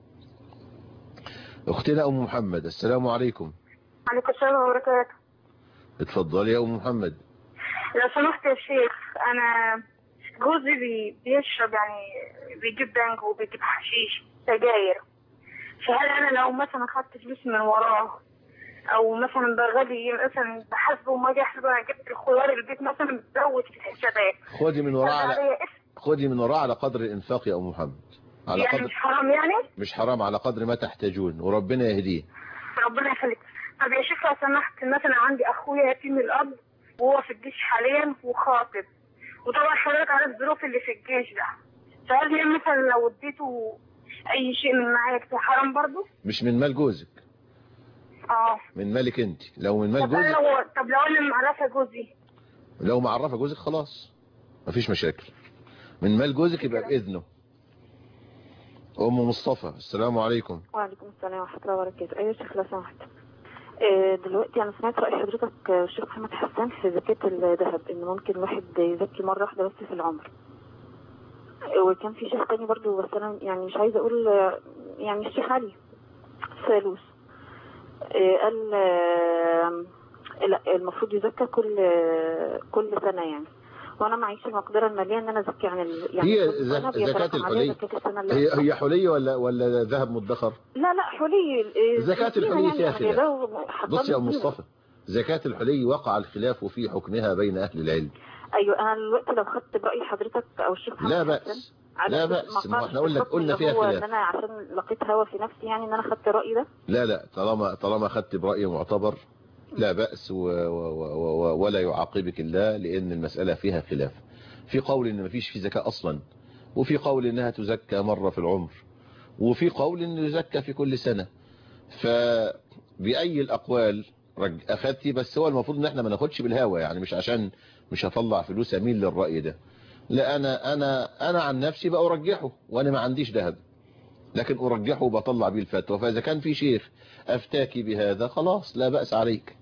أختنا أم محمد السلام عليكم عليكم السلام وبركاته اتفضلي يا أم محمد لو سمحت يا شيخ انا جوزي بي بيشرب يعني بيجيب بنج وبيجيب حشيش سجاير فهل انا لو مثلا خدت فلوس من وراه او مثلا بغلي مثلا بحاسبه وما اجي احسب انا جبت الخضار البيت مثلا بزود في الحسابات خدي من وراه هل على عليا اسم خدي من وراه على قدر الإنفاق يا أم محمد على يعني قدر مش حرام يعني مش حرام على قدر ما تحتاجون وربنا يهديه ربنا يخليك طب يا شيخ لو سمحت مثلا عندي اخويا يتيم الاب وهو في الجيش حاليا وخاطب وطبعا حضرتك عارف الظروف اللي في الجيش ده فهل هي مثلا لو اديته اي شيء من معاك ده حرام برضه؟ مش من مال جوزك اه من مالك انت لو من مال طب انا جوزك لو طب لو انا معرفه جوزي لو معرفة جوزك خلاص مفيش مشاكل من مال جوزك يبقى بإذنه أم مصطفى السلام عليكم وعليكم السلام ورحمة الله وبركاته أيوة يا شيخ لو سمحت آه، دلوقتي أنا سمعت رأي حضرتك آه، الشيخ محمد حسان في زكاة الذهب إن ممكن الواحد يزكي مرة واحدة بس في العمر آه، وكان في شيخ تاني برضو بس أنا يعني مش عايزة أقول آه، يعني الشيخ علي سالوس آه، قال آه، لا المفروض يزكى كل آه، كل سنة يعني وانا معيش المقدره الماليه ان انا ازكي عن ال... يعني هي كل سنة زك- زكاة بيتراكم عليا الحلي زكاة السنة اللي هي قبلها. هي حلي ولا ولا ذهب مدخر لا لا حلي آه، زكاة فيها الحلي يعني فيها يعني خلاف. لو حطها بص يا أم فيها. مصطفى زكاة الحلي وقع الخلاف في حكمها بين أهل العلم ايوه انا دلوقتي لو خدت براي حضرتك او الشيخ محمد لا حسن بأس على لا أساس بأس ما ما احنا قلنا الحكم قلنا اللي فيها هو ان خلاف انا عشان لقيت هوا في نفسي يعني ان انا خدت الراي ده لا لا طالما طالما خدت برأي معتبر لا بأس و و و و ولا يعاقبك الله لأن المسألة فيها خلاف في قول إن مفيش في زكاة أصلا وفي قول إنها تزكى مرة في العمر وفي قول إنه يزكى في كل سنة فبأي الأقوال رج- أخدتي بس هو المفروض إن احنا ما ناخدش بالهوى يعني مش عشان مش هطلع فلوس أميل للرأي ده لا أنا أنا أنا عن نفسي بقى أرجحه وأنا ما عنديش ذهب لكن أرجحه وبطلع بيه الفتوى فإذا كان في شيخ أفتاكي بهذا خلاص لا بأس عليك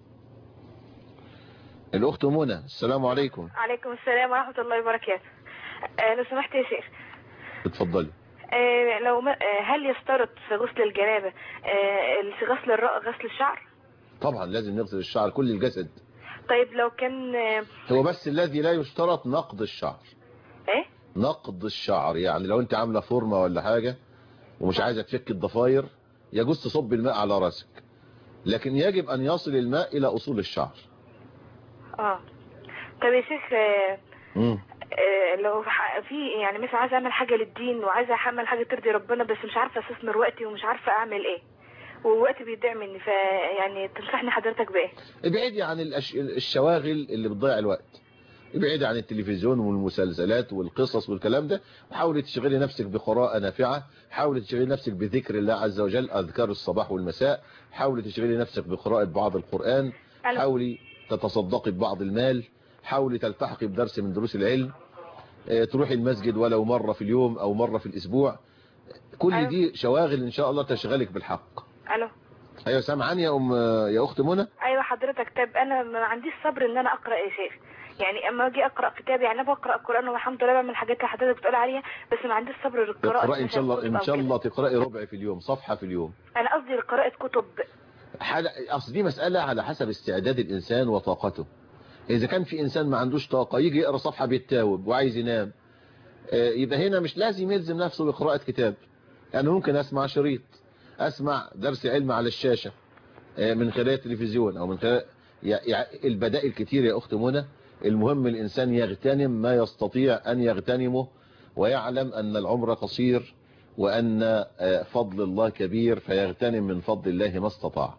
الأخت منى السلام عليكم عليكم السلام ورحمة الله وبركاته آه لو سمحت يا شيخ اتفضلي آه لو ما آه هل يشترط في غسل الجنابة آه في غسل الرأس غسل الشعر طبعا لازم نغسل الشعر كل الجسد طيب لو كان آه هو بس الذي لا يشترط نقض الشعر ايه نقض الشعر يعني لو انت عامله فورمه ولا حاجة ومش عايزه تفك الضفاير يجوز تصب الماء على راسك لكن يجب ان يصل الماء الى اصول الشعر اه طب يا شيخ آه مم. آه لو ح- في يعني مثلا عايزه اعمل حاجه للدين وعايزه اعمل حاجه ترضي ربنا بس مش عارفه استثمر وقتي ومش عارفه اعمل ايه ووقتي بيضيع مني فيعني تنصحني حضرتك بايه ابعدي عن الأش... الشواغل اللي بتضيع الوقت ابعدي عن التلفزيون والمسلسلات والقصص والكلام ده وحاولي تشغلي نفسك بقراءة نافعة حاولي تشغلي نفسك بذكر الله عز وجل أذكار الصباح والمساء حاولي تشغلي نفسك بقراءة بعض القرآن ألو. حاولي تتصدقي ببعض المال حاولي تلتحقي بدرس من دروس العلم اه، تروحي المسجد ولو مرة في اليوم أو مرة في الأسبوع كل أيوة. دي شواغل إن شاء الله تشغلك بالحق الو أيوة سامعاني يا أم يا أخت منى ايوه حضرتك طب انا ما عنديش صبر ان انا اقرا يا شيخ يعني اما اجي اقرا كتاب يعني انا بقرا القران والحمد لله بعمل الحاجات اللي حضرتك بتقول عليها بس ما عنديش صبر للقراءه اقرأي إن شاء الله إن أو شاء كده. الله تقرأي ربع في اليوم صفحة في اليوم انا قصدي لقراءه كتب حال... أصل دي مسألة على حسب استعداد الإنسان وطاقته إذا كان في إنسان ما عندوش طاقة يجي يقرأ صفحة بيتاوب وعايز ينام آه، يبقى هنا مش لازم يلزم نفسه بقراءة كتاب أنا ممكن أسمع شريط أسمع درس علم على الشاشة آه، من خلال التلفزيون أو من خلال يع- يع- البدائل كتير يا أخت منى المهم الإنسان يغتنم ما يستطيع أن يغتنمه ويعلم أن العمر قصير وأن آه، فضل الله كبير فيغتنم من فضل الله ما استطاع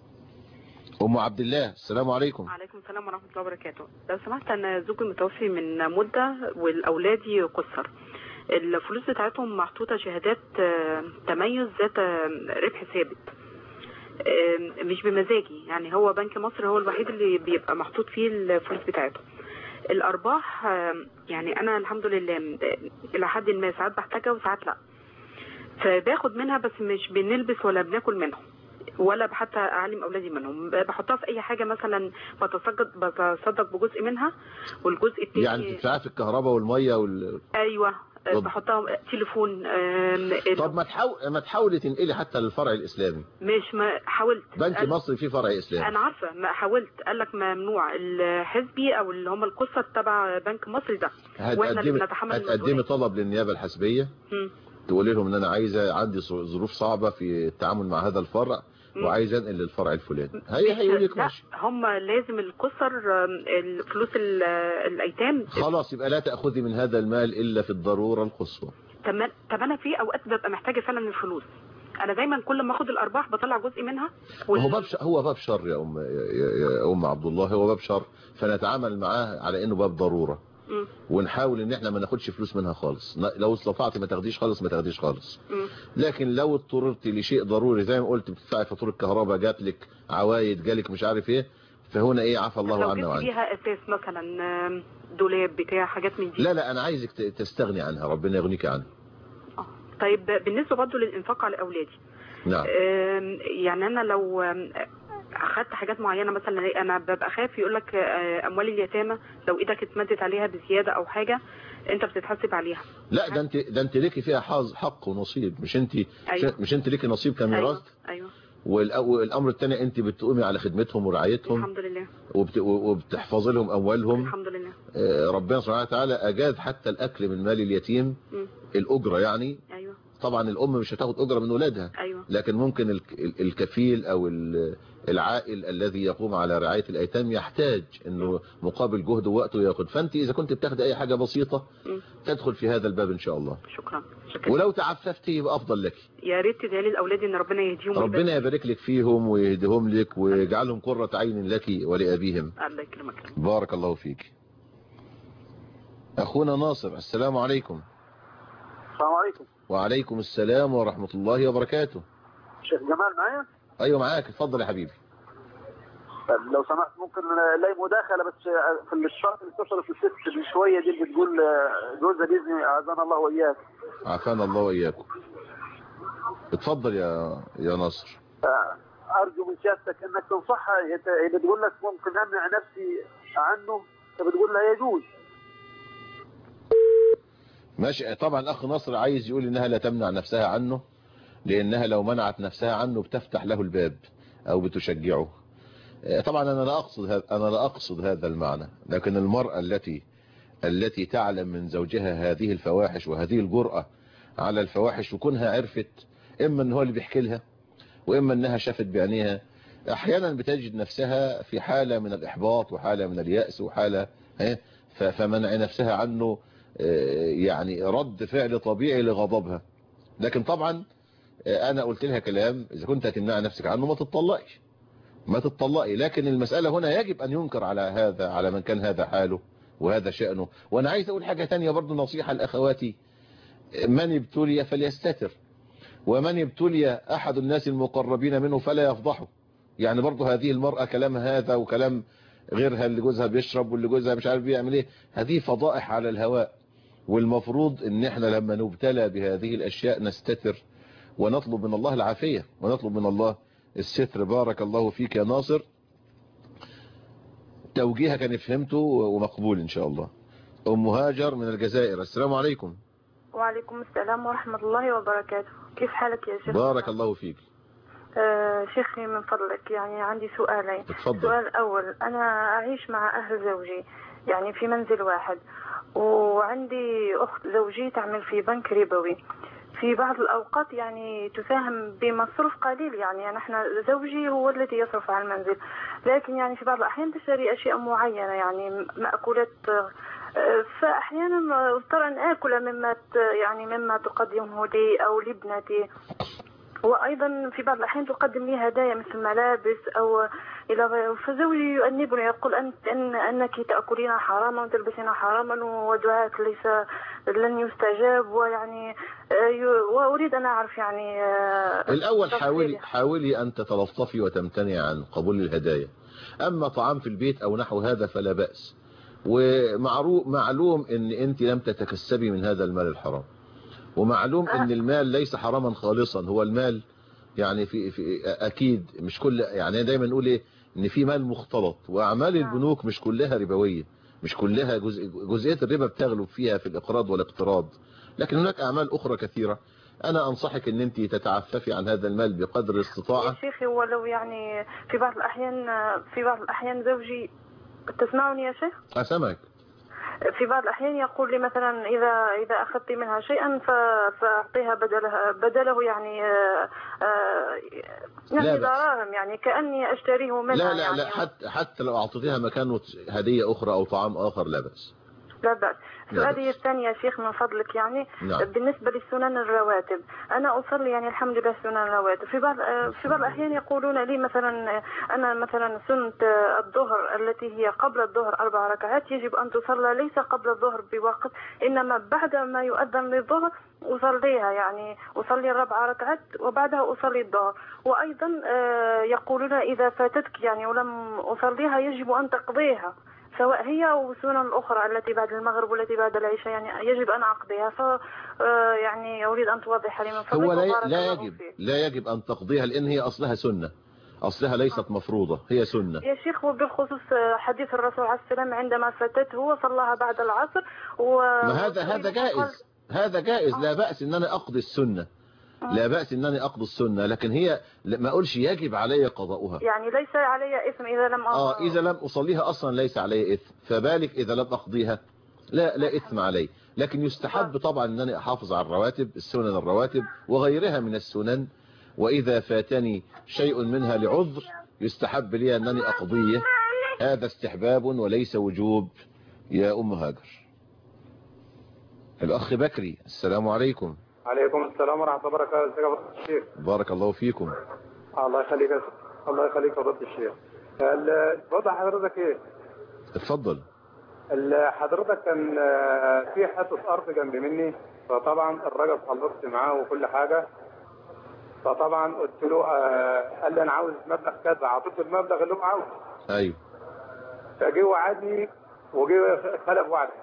أم عبد الله السلام عليكم عليكم السلام ورحمة الله وبركاته لو سمحت أنا زوجي متوفي من مدة والأولادي قصر الفلوس بتاعتهم محطوطة شهادات آه، تميز ذات آه، ربح ثابت آم، مش بمزاجي يعني هو بنك مصر هو الوحيد اللي بيبقى محطوط فيه الفلوس بتاعته الارباح آم، يعني انا الحمد لله م- الى حد ما ساعات بحتاجها وساعات لا فباخد منها بس مش بنلبس ولا بناكل منهم ولا حتى اعلم اولادي منهم بحطها في اي حاجه مثلا بتصدق بتصدق بجزء منها والجزء التاني يعني تدفع في الكهرباء والميه وال... ايوه طب- بحطها تليفون آم، طب ما تحاول ما تحاولي تنقلي حتى للفرع الاسلامي مش ما حاولت بنك قال- مصر فيه فرع اسلامي انا عارفه ما حاولت قال لك ممنوع الحزبي او اللي هم القصه تبع بنك مصر ده واحنا اللي هتقدمي بنتحمل هتقدمي المسؤوليه طلب للنيابه الحسبيه مم. تقولي لهم ان انا عايزه عندي ظروف صعبه في التعامل مع هذا الفرع مم. وعايز انقل للفرع الفلاني هي مش- هيقول لك لا ماشي هم لازم القصر آم، الفلوس ال- الايتام خلاص يبقى لا تاخذي من هذا المال الا في الضروره القصوى طب ما- طب انا في اوقات ببقى محتاجه فعلا الفلوس انا دايما كل ما اخد الارباح بطلع جزء منها هو باب ش... هو باب شر يا ام يا يا ام عبد الله هو باب شر فنتعامل معاه على انه باب ضروره مم. ونحاول ان احنا ما ناخدش فلوس منها خالص ن- لو استطعت ما تاخديش خالص ما تاخديش خالص مم. لكن لو اضطررت لشيء ضروري زي ما قلت بتدفعي فاتوره الكهرباء جات لك عوايد جالك مش عارف ايه فهنا ايه عفى الله لو عنا جبت وعنك فيها اساس مثلا آم، دولاب بتاع حاجات من دي لا لا انا عايزك ت- تستغني عنها ربنا يغنيك عنها طيب بالنسبه برضه للانفاق على اولادي نعم آم، يعني انا لو آم، اخدت حاجات معينه مثلا انا ببقى خايف يقول لك اموال اليتامى لو ايدك اتمدت عليها بزياده او حاجه انت بتتحاسب عليها لا ده انت ده انت ليكي فيها حظ حق ونصيب مش انت أيوة. مش انت ليكي نصيب كميراث ايوه والأ- والامر الثاني انت بتقومي على خدمتهم ورعايتهم الحمد لله وبت... وبتحفظي لهم اموالهم الحمد لله آه، ربنا سبحانه وتعالى اجاد حتى الاكل من مال اليتيم مم. الاجره يعني ايوه طبعا الام مش هتاخد اجره من ولادها ايوه لكن ممكن الك- ال- الكفيل او ال- العائل الذي يقوم على رعايه الايتام يحتاج انه مقابل جهده ووقته ياخد فانت اذا كنت بتاخدي اي حاجه بسيطه مم. تدخل في هذا الباب ان شاء الله شكرا شكرا ولو تعففتي يبقى افضل لك يا ريت تدعي لي لاولادي ان ربنا يهديهم ربنا يبارك لك فيهم ويهديهم لك ويجعلهم قرة عين لك ولأبيهم الله يكرمك بارك الله فيك أخونا ناصر السلام عليكم السلام عليكم وعليكم السلام ورحمة الله وبركاته شيخ جمال معايا أيوة معاك اتفضل يا حبيبي طب لو سمحت ممكن الاقي مداخله بس في الشرط اللي اتصلت في الست من شويه دي اللي بتقول جوزها باذن اعاذنا الله واياك عافانا الله وإياكم اتفضل يا يا ناصر ارجو من سيادتك انك تنصحها هي هي بتقول لك ممكن امنع نفسي عنه فبتقول لها يجوز ماشي طبعا أخ ناصر عايز يقول إنها لا تمنع نفسها عنه لأنها لو منعت نفسها عنه بتفتح له الباب أو بتشجعه طبعا أنا لا أقصد هذا أنا لا أقصد هذا المعنى لكن المرأة التي التي تعلم من زوجها هذه الفواحش وهذه الجرأة على الفواحش وكونها عرفت إما أن هو اللي بيحكي لها وإما أنها شافت بعينيها أحيانا بتجد نفسها في حالة من الإحباط وحالة من اليأس وحالة ها، ف- فمنع نفسها عنه آه، يعني رد فعل طبيعي لغضبها لكن طبعا آه، أنا قلت لها كلام إذا كنت هتمنع نفسك عنه ما تتطلقش ما تتطلقي لكن المسألة هنا يجب أن ينكر على هذا على من كان هذا حاله وهذا شأنه وأنا عايز أقول حاجة تانية برضو نصيحة لأخواتي من ابتلي فليستتر ومن ابتلي أحد الناس المقربين منه فلا يفضحه يعني برضو هذه المرأة كلام هذا وكلام غيرها اللي جوزها بيشرب واللي جوزها مش عارف بيعمل ايه هذه فضائح على الهواء والمفروض ان احنا لما نبتلى بهذه الاشياء نستتر ونطلب من الله العافية ونطلب من الله الستر بارك الله فيك يا ناصر توجيهك انا فهمته ومقبول ان شاء الله ام هاجر من الجزائر السلام عليكم وعليكم السلام ورحمة الله وبركاته كيف حالك يا شيخ بارك الله فيك آه شيخي من فضلك يعني عندي سؤالين اتفضل. السؤال الأول أنا أعيش مع أهل زوجي يعني في منزل واحد وعندي أخت زوجي تعمل في بنك ربوي في بعض الأوقات يعني تساهم بمصروف قليل يعني نحن زوجي هو الذي يصرف على المنزل لكن يعني في بعض الأحيان تشتري أشياء معينة يعني مأكولات آه، فأحيانا أضطر أن آكل مما ت- يعني مما تقدمه لي أو لابنتي وأيضا في بعض الأحيان تقدم لي هدايا مثل ملابس أو إلى غيره فزوجي يؤنبني يقول أنت أن أنك تأكلين حراما وتلبسين حراما ودعاءك ليس لن يستجاب ويعني آه، ي- وأريد أن أعرف يعني آه، الأول تفصيل. حاولي حاولي أن تتلطفي وتمتنعي عن قبول الهدايا أما طعام في البيت أو نحو هذا فلا بأس ومعلوم أن أنت لم تتكسبي من هذا المال الحرام ومعلوم أن المال ليس حراما خالصا هو المال يعني في, في أكيد مش كل يعني دايما نقول إيه أن في مال مختلط وأعمال البنوك مش كلها ربوية مش كلها جزء جزئية الربا بتغلب فيها في الإقراض والاقتراض لكن هناك أعمال أخرى كثيرة أنا أنصحك أن أنت تتعففي عن هذا المال بقدر يا الاستطاعة شيخي ولو يعني في بعض الأحيان في بعض الأحيان زوجي تسمعني يا شيخ أسمعك في بعض الأحيان يقول لي مثلا إذا إذا أخذت منها شيئا ف- فأعطيها بدلها بدله يعني آه، آه، لا يعني بأس. دراهم يعني كأني أشتريه منها لا لا يعني لا حتى حتى لو أعطيتها مكان هدية أخرى أو طعام آخر لا بأس لا بأس لا سؤالي الثاني يا شيخ من فضلك يعني نعم. بالنسبة للسنن الرواتب أنا أصلي يعني الحمد لله سنن الرواتب في بعض في بعض الأحيان يقولون لي مثلا أنا مثلا سنة الظهر التي هي قبل الظهر أربع ركعات يجب أن تصلى ليس قبل الظهر بوقت إنما بعد ما يؤذن للظهر أصليها يعني أصلي الربع ركعات وبعدها أصلي الظهر وأيضا آه، يقولون إذا فاتتك يعني ولم أصليها يجب أن تقضيها سواء هي أو السنن الأخرى التي بعد المغرب والتي بعد العشاء يعني يجب أن أقضيها ف آه، يعني أريد أن توضح لي من فضلك هو لا وبارك لا الله يجب فيك. لا يجب أن تقضيها لأن هي أصلها سنة أصلها ليست مفروضة هي سنة يا شيخ وبالخصوص آه، حديث الرسول عليه السلام عندما فاتته وصلاها بعد العصر و... ما هذا هذا جائز هذا جائز لا بأس ان انا اقضي السنة لا بأس ان انا اقضي السنة لكن هي لا- ما اقولش يجب علي قضاؤها يعني ليس علي إثم إذا لم اه اذا لم اصليها اصلا ليس علي اثم فبالك اذا لم اقضيها لا لا اثم علي لكن يستحب طبعا ان انا احافظ على الرواتب السنن الرواتب وغيرها من السنن واذا فاتني شيء منها لعذر يستحب لي انني اقضيه هذا استحباب وليس وجوب يا ام هاجر الاخ بكري السلام عليكم عليكم السلام ورحمة الله وبركاته ازيك يا فضيلة الشيخ بارك الله فيكم الله يخليك يا س- الله يخليك يا فضيلة الشيخ ال- وضع حضرتك ايه اتفضل ال- حضرتك كان آه، في حته ارض جنب مني فطبعا الراجل خلصت معاه وكل حاجه فطبعا قلت له آه، قال لي انا عاوز مبلغ كذا اعطيته المبلغ اللي هو عاوزه ايوه فجه وعدني وجه خلف وعدي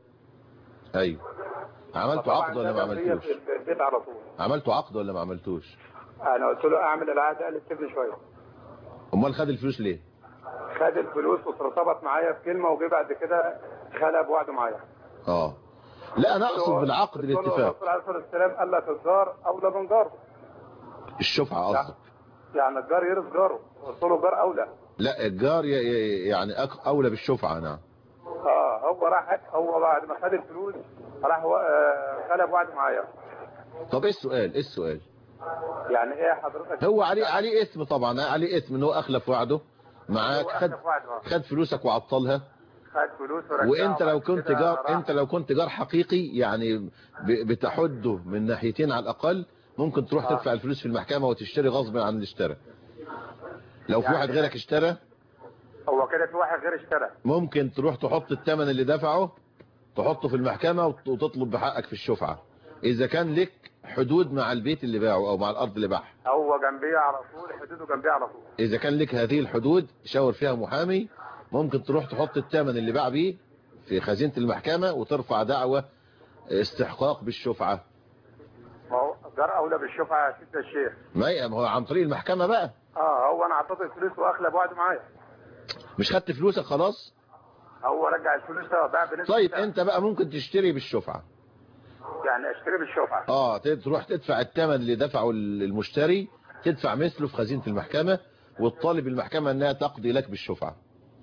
ايوه عملت فطبعاً عقد ولا ما ده ليا عملتوش في البيت على طول عملت عقد ولا ما عملتوش انا قلت له اعمل العقد قال لي سيبني شويه امال خد الفلوس ليه خد الفلوس وارتبط معايا في كلمه وجه بعد كده خلف وعده معايا اه لا انا اقصد بالعقد قلت له الاتفاق الرسول عليه الصلاه والسلام قال لك الجار اولى من جاره الشفعة قصدك يعني الجار يرث جاره قلت له الجار اولى لا الجار ي- ي- يعني أك- اولى بالشفعة نعم اه هو راح هو بعد ما خد الفلوس راح و- آه، خلف وعد معايا طب ايه السؤال ايه السؤال يعني ايه حضرتك هو عليه عليه اسم طبعا عليه اسم ان هو اخلف وعده معاك هو خد أخلف وعده. خد فلوسك وعطلها خد فلوس ورجعها وانت لو وبعد كنت كده جار راح. انت لو كنت جار حقيقي يعني ب- بتحده من ناحيتين على الاقل ممكن تروح آه. تدفع الفلوس في المحكمة وتشتري غصب عن اللي اشترى لو في يعني- واحد غيرك اشترى هو كده في واحد غير اشترى ممكن تروح تحط الثمن اللي دفعه تحطه في المحكمة وت- وتطلب بحقك في الشفعة إذا كان لك حدود مع البيت اللي باعه أو مع الأرض اللي باعها هو جنبيه على طول حدوده جنبيه على طول إذا كان لك هذه الحدود شاور فيها محامي ممكن تروح تحط الثمن اللي باع بيه في خزينة المحكمة وترفع دعوة استحقاق بالشفعة ما هو الجار اولى بالشفعه يا سيدنا الشيخ ما ما هو عن طريق المحكمة بقى اه هو انا اعطيته الفلوس واخلف وعد معايا مش خدت فلوسك خلاص هو رجع الفلوس باع بنسبه طيب انت بقى ممكن تشتري بالشفعة يعني اشتري بالشفعه اه تروح تدفع الثمن اللي دفعه المشتري تدفع مثله في خزينة المحكمة وتطالب المحكمة انها تقضي لك بالشفعة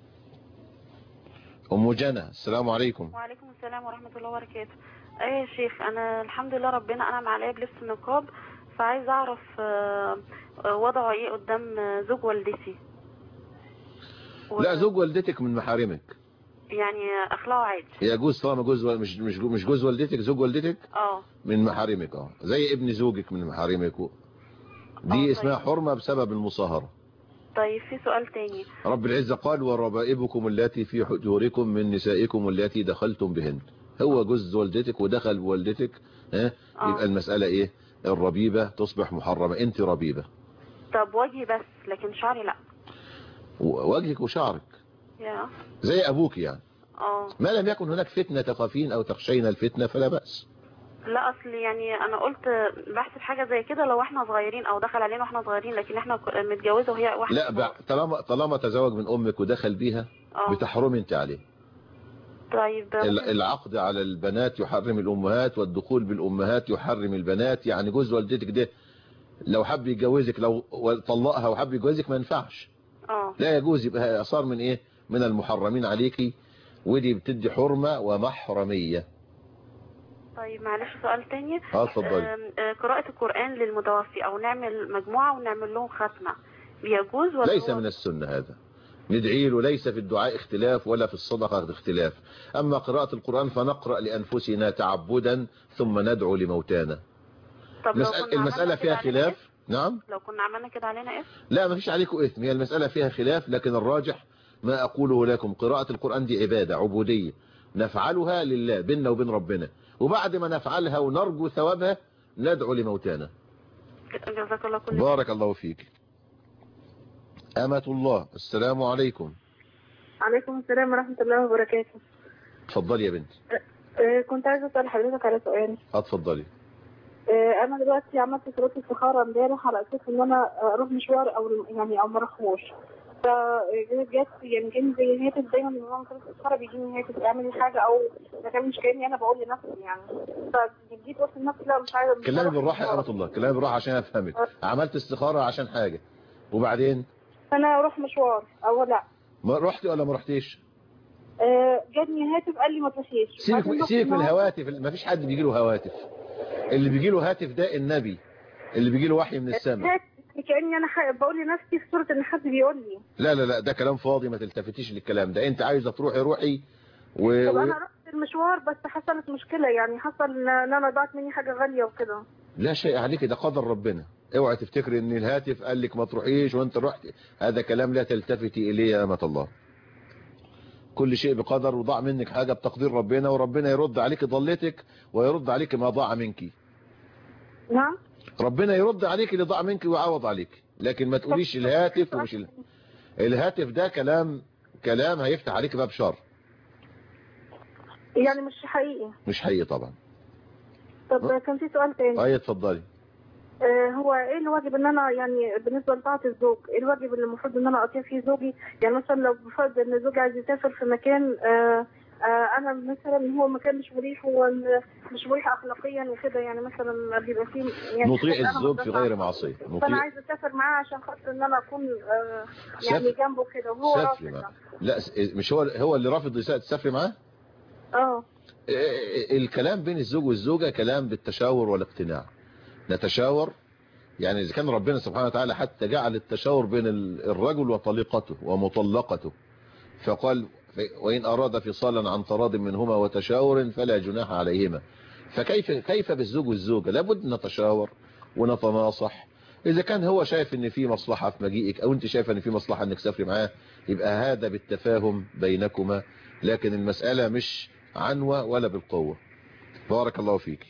ام جنى السلام عليكم وعليكم السلام ورحمة الله وبركاته ايه يا شيخ انا الحمد لله ربنا انعم عليا بلبس النقاب فعايز اعرف آه، آه، وضعه ايه قدام آه، زوج والدتي و- لا زوج والدتك من محارمك يعني آه، اخلاقه عادي يجوز طالما جوز وال- مش مش مش جوز والدتك زوج والدتك اه من محارمك اه زي ابن زوجك من محارمك و- دي اسمها حرمة بسبب المصاهرة طيب في سؤال تاني رب العزة قال وربائبكم التي في حجوركم من نسائكم التي دخلتم بهن هو جوز والدتك ودخل بوالدتك ها آه. يبقى المسألة ايه الربيبة تصبح محرمة انت ربيبة طب وجهي بس لكن شعري لا وجهك وشعرك يا زي ابوك يعني اه ما لم يكن هناك فتنة تخافين او تخشين الفتنة فلا بأس لا اصل يعني انا قلت بحسب حاجه زي كده لو احنا صغيرين او دخل علينا واحنا صغيرين لكن احنا ك- متجوزه وهي واحده لا بع- طالما طالما تزوج من امك ودخل بيها اه بتحرمي انت عليه طيب ال- العقد على البنات يحرم الامهات والدخول بالامهات يحرم البنات يعني جوز والدتك ده لو حب يتجوزك لو طلقها وحب يتجوزك ما ينفعش اه لا يجوز يبقى صار من ايه من المحرمين عليكي ودي بتدي حرمة ومحرمية طيب معلش سؤال تاني اه اتفضلي آم، آه، قراءة القرآن للمتوفي او نعمل مجموعة ونعمل لهم ختمة بيجوز ولا ليس هو- من السنة هذا ندعي له ليس في الدعاء اختلاف ولا في الصدقة اختلاف أما قراءة القرآن فنقرأ لأنفسنا تعبدا ثم ندعو لموتانا طب لو مسألة كنا عملنا المسألة كده فيها علينا خلاف نعم إثم؟ لو كنا عملنا كده علينا اسم لا ما فيش عليكم إثم هي المسألة فيها خلاف لكن الراجح ما أقوله لكم قراءة القرآن دي عبادة عبودية نفعلها لله بيننا وبين ربنا وبعد ما نفعلها ونرجو ثوابها ندعو لموتانا جزاك الله كل بارك الله فيك أمة الله السلام عليكم عليكم السلام ورحمة الله وبركاته اتفضلي يا بنتي آه، كنت عايزة أسأل حضرتك على سؤال اتفضلي آه، أنا دلوقتي عملت صلاة استخارة امبارح على أساس إن أنا أروح مشوار أو يعني أو ما أروحوش فجت يعني جاني زي هاتف دايما من يوم صلاة الاستخارة بيجيني هاتف اعمل لي حاجة أو ده كان مش كأني أنا بقول لنفسي يعني فجيت قلت لنفسي لا مش عايزة مش كلامي هروح بالراحة يا مشوار. أمة الله كلامي بالراحة عشان أفهمك عملت استخارة عشان حاجة وبعدين أنا أروح مشوار أو لا ما رحتي ولا ما رحتيش آه، جاتني هاتف قال لي ما تروحيش سيبك بعدين رحت سيبك من النهاردة. الهواتف ما فيش حد بيجي له هواتف اللي بيجي له هاتف ده النبي اللي بيجي له وحي من السماء هاتف كأني أنا ح- بقول لنفسي في صورة إن حد بيقول لي لا لا لا ده كلام فاضي ما تلتفتيش للكلام ده انت عايزه تروحي روحي و... طب و... انا رحت المشوار بس حصلت مشكله يعني حصل ان إن انا ضاعت مني حاجه غاليه وكده لا شيء عليك ده قدر ربنا اوعي تفتكري ان الهاتف قال لك ما تروحيش وانت رحت هذا كلام لا تلتفتي اليه يا امه الله كل شيء بقدر وضاع منك حاجة بتقدير ربنا وربنا يرد عليك ضلتك ويرد عليك ما ضاع منك نعم ربنا يرد عليك اللي ضاع منك ويعوض عليك لكن ما تقوليش الهاتف ومش ال... الهاتف ده كلام كلام هيفتح عليك باب شر يعني مش حقيقي مش حقيقي طبعا طب كان في سؤال تاني اي اتفضلي آه هو ايه الواجب ان انا يعني بالنسبه لطاعه الزوج ايه الواجب اللي المفروض ان انا اطيع فيه زوجي يعني مثلا لو بفرض ان زوجي عايز يسافر في مكان آه آه انا مثلا هو مكان مش مريح هو مش مريح اخلاقيا وكده يعني مثلا بيبقى فيه يعني نطيع حاجات أنا الزوج في مقدرة غير أعملها. معصية فانا نطيع عايزه اسافر معاه عشان خاطر ان انا اكون آه يعني سافر. جنبه كده وهو سافري رافض معاه لا س- مش هو هو اللي رافض يسا- تسافري معاه اه إيه- الكلام بين الزوج والزوجة كلام بالتشاور والاقتناع نتشاور يعني إذا كان ربنا سبحانه وتعالى حتى جعل التشاور بين ال- الرجل وطليقته ومطلقته فقال ف- وإن أراد فصالا عن تراض منهما وتشاور فلا جناح عليهما فكيف كيف بالزوج والزوجة لابد نتشاور ونتناصح إذا كان هو شايف إن في مصلحة في مجيئك أو أنت شايف إن في مصلحة إنك تسافري معاه يبقى هذا بالتفاهم بينكما لكن المسألة مش عنوة ولا بالقوة بارك الله فيك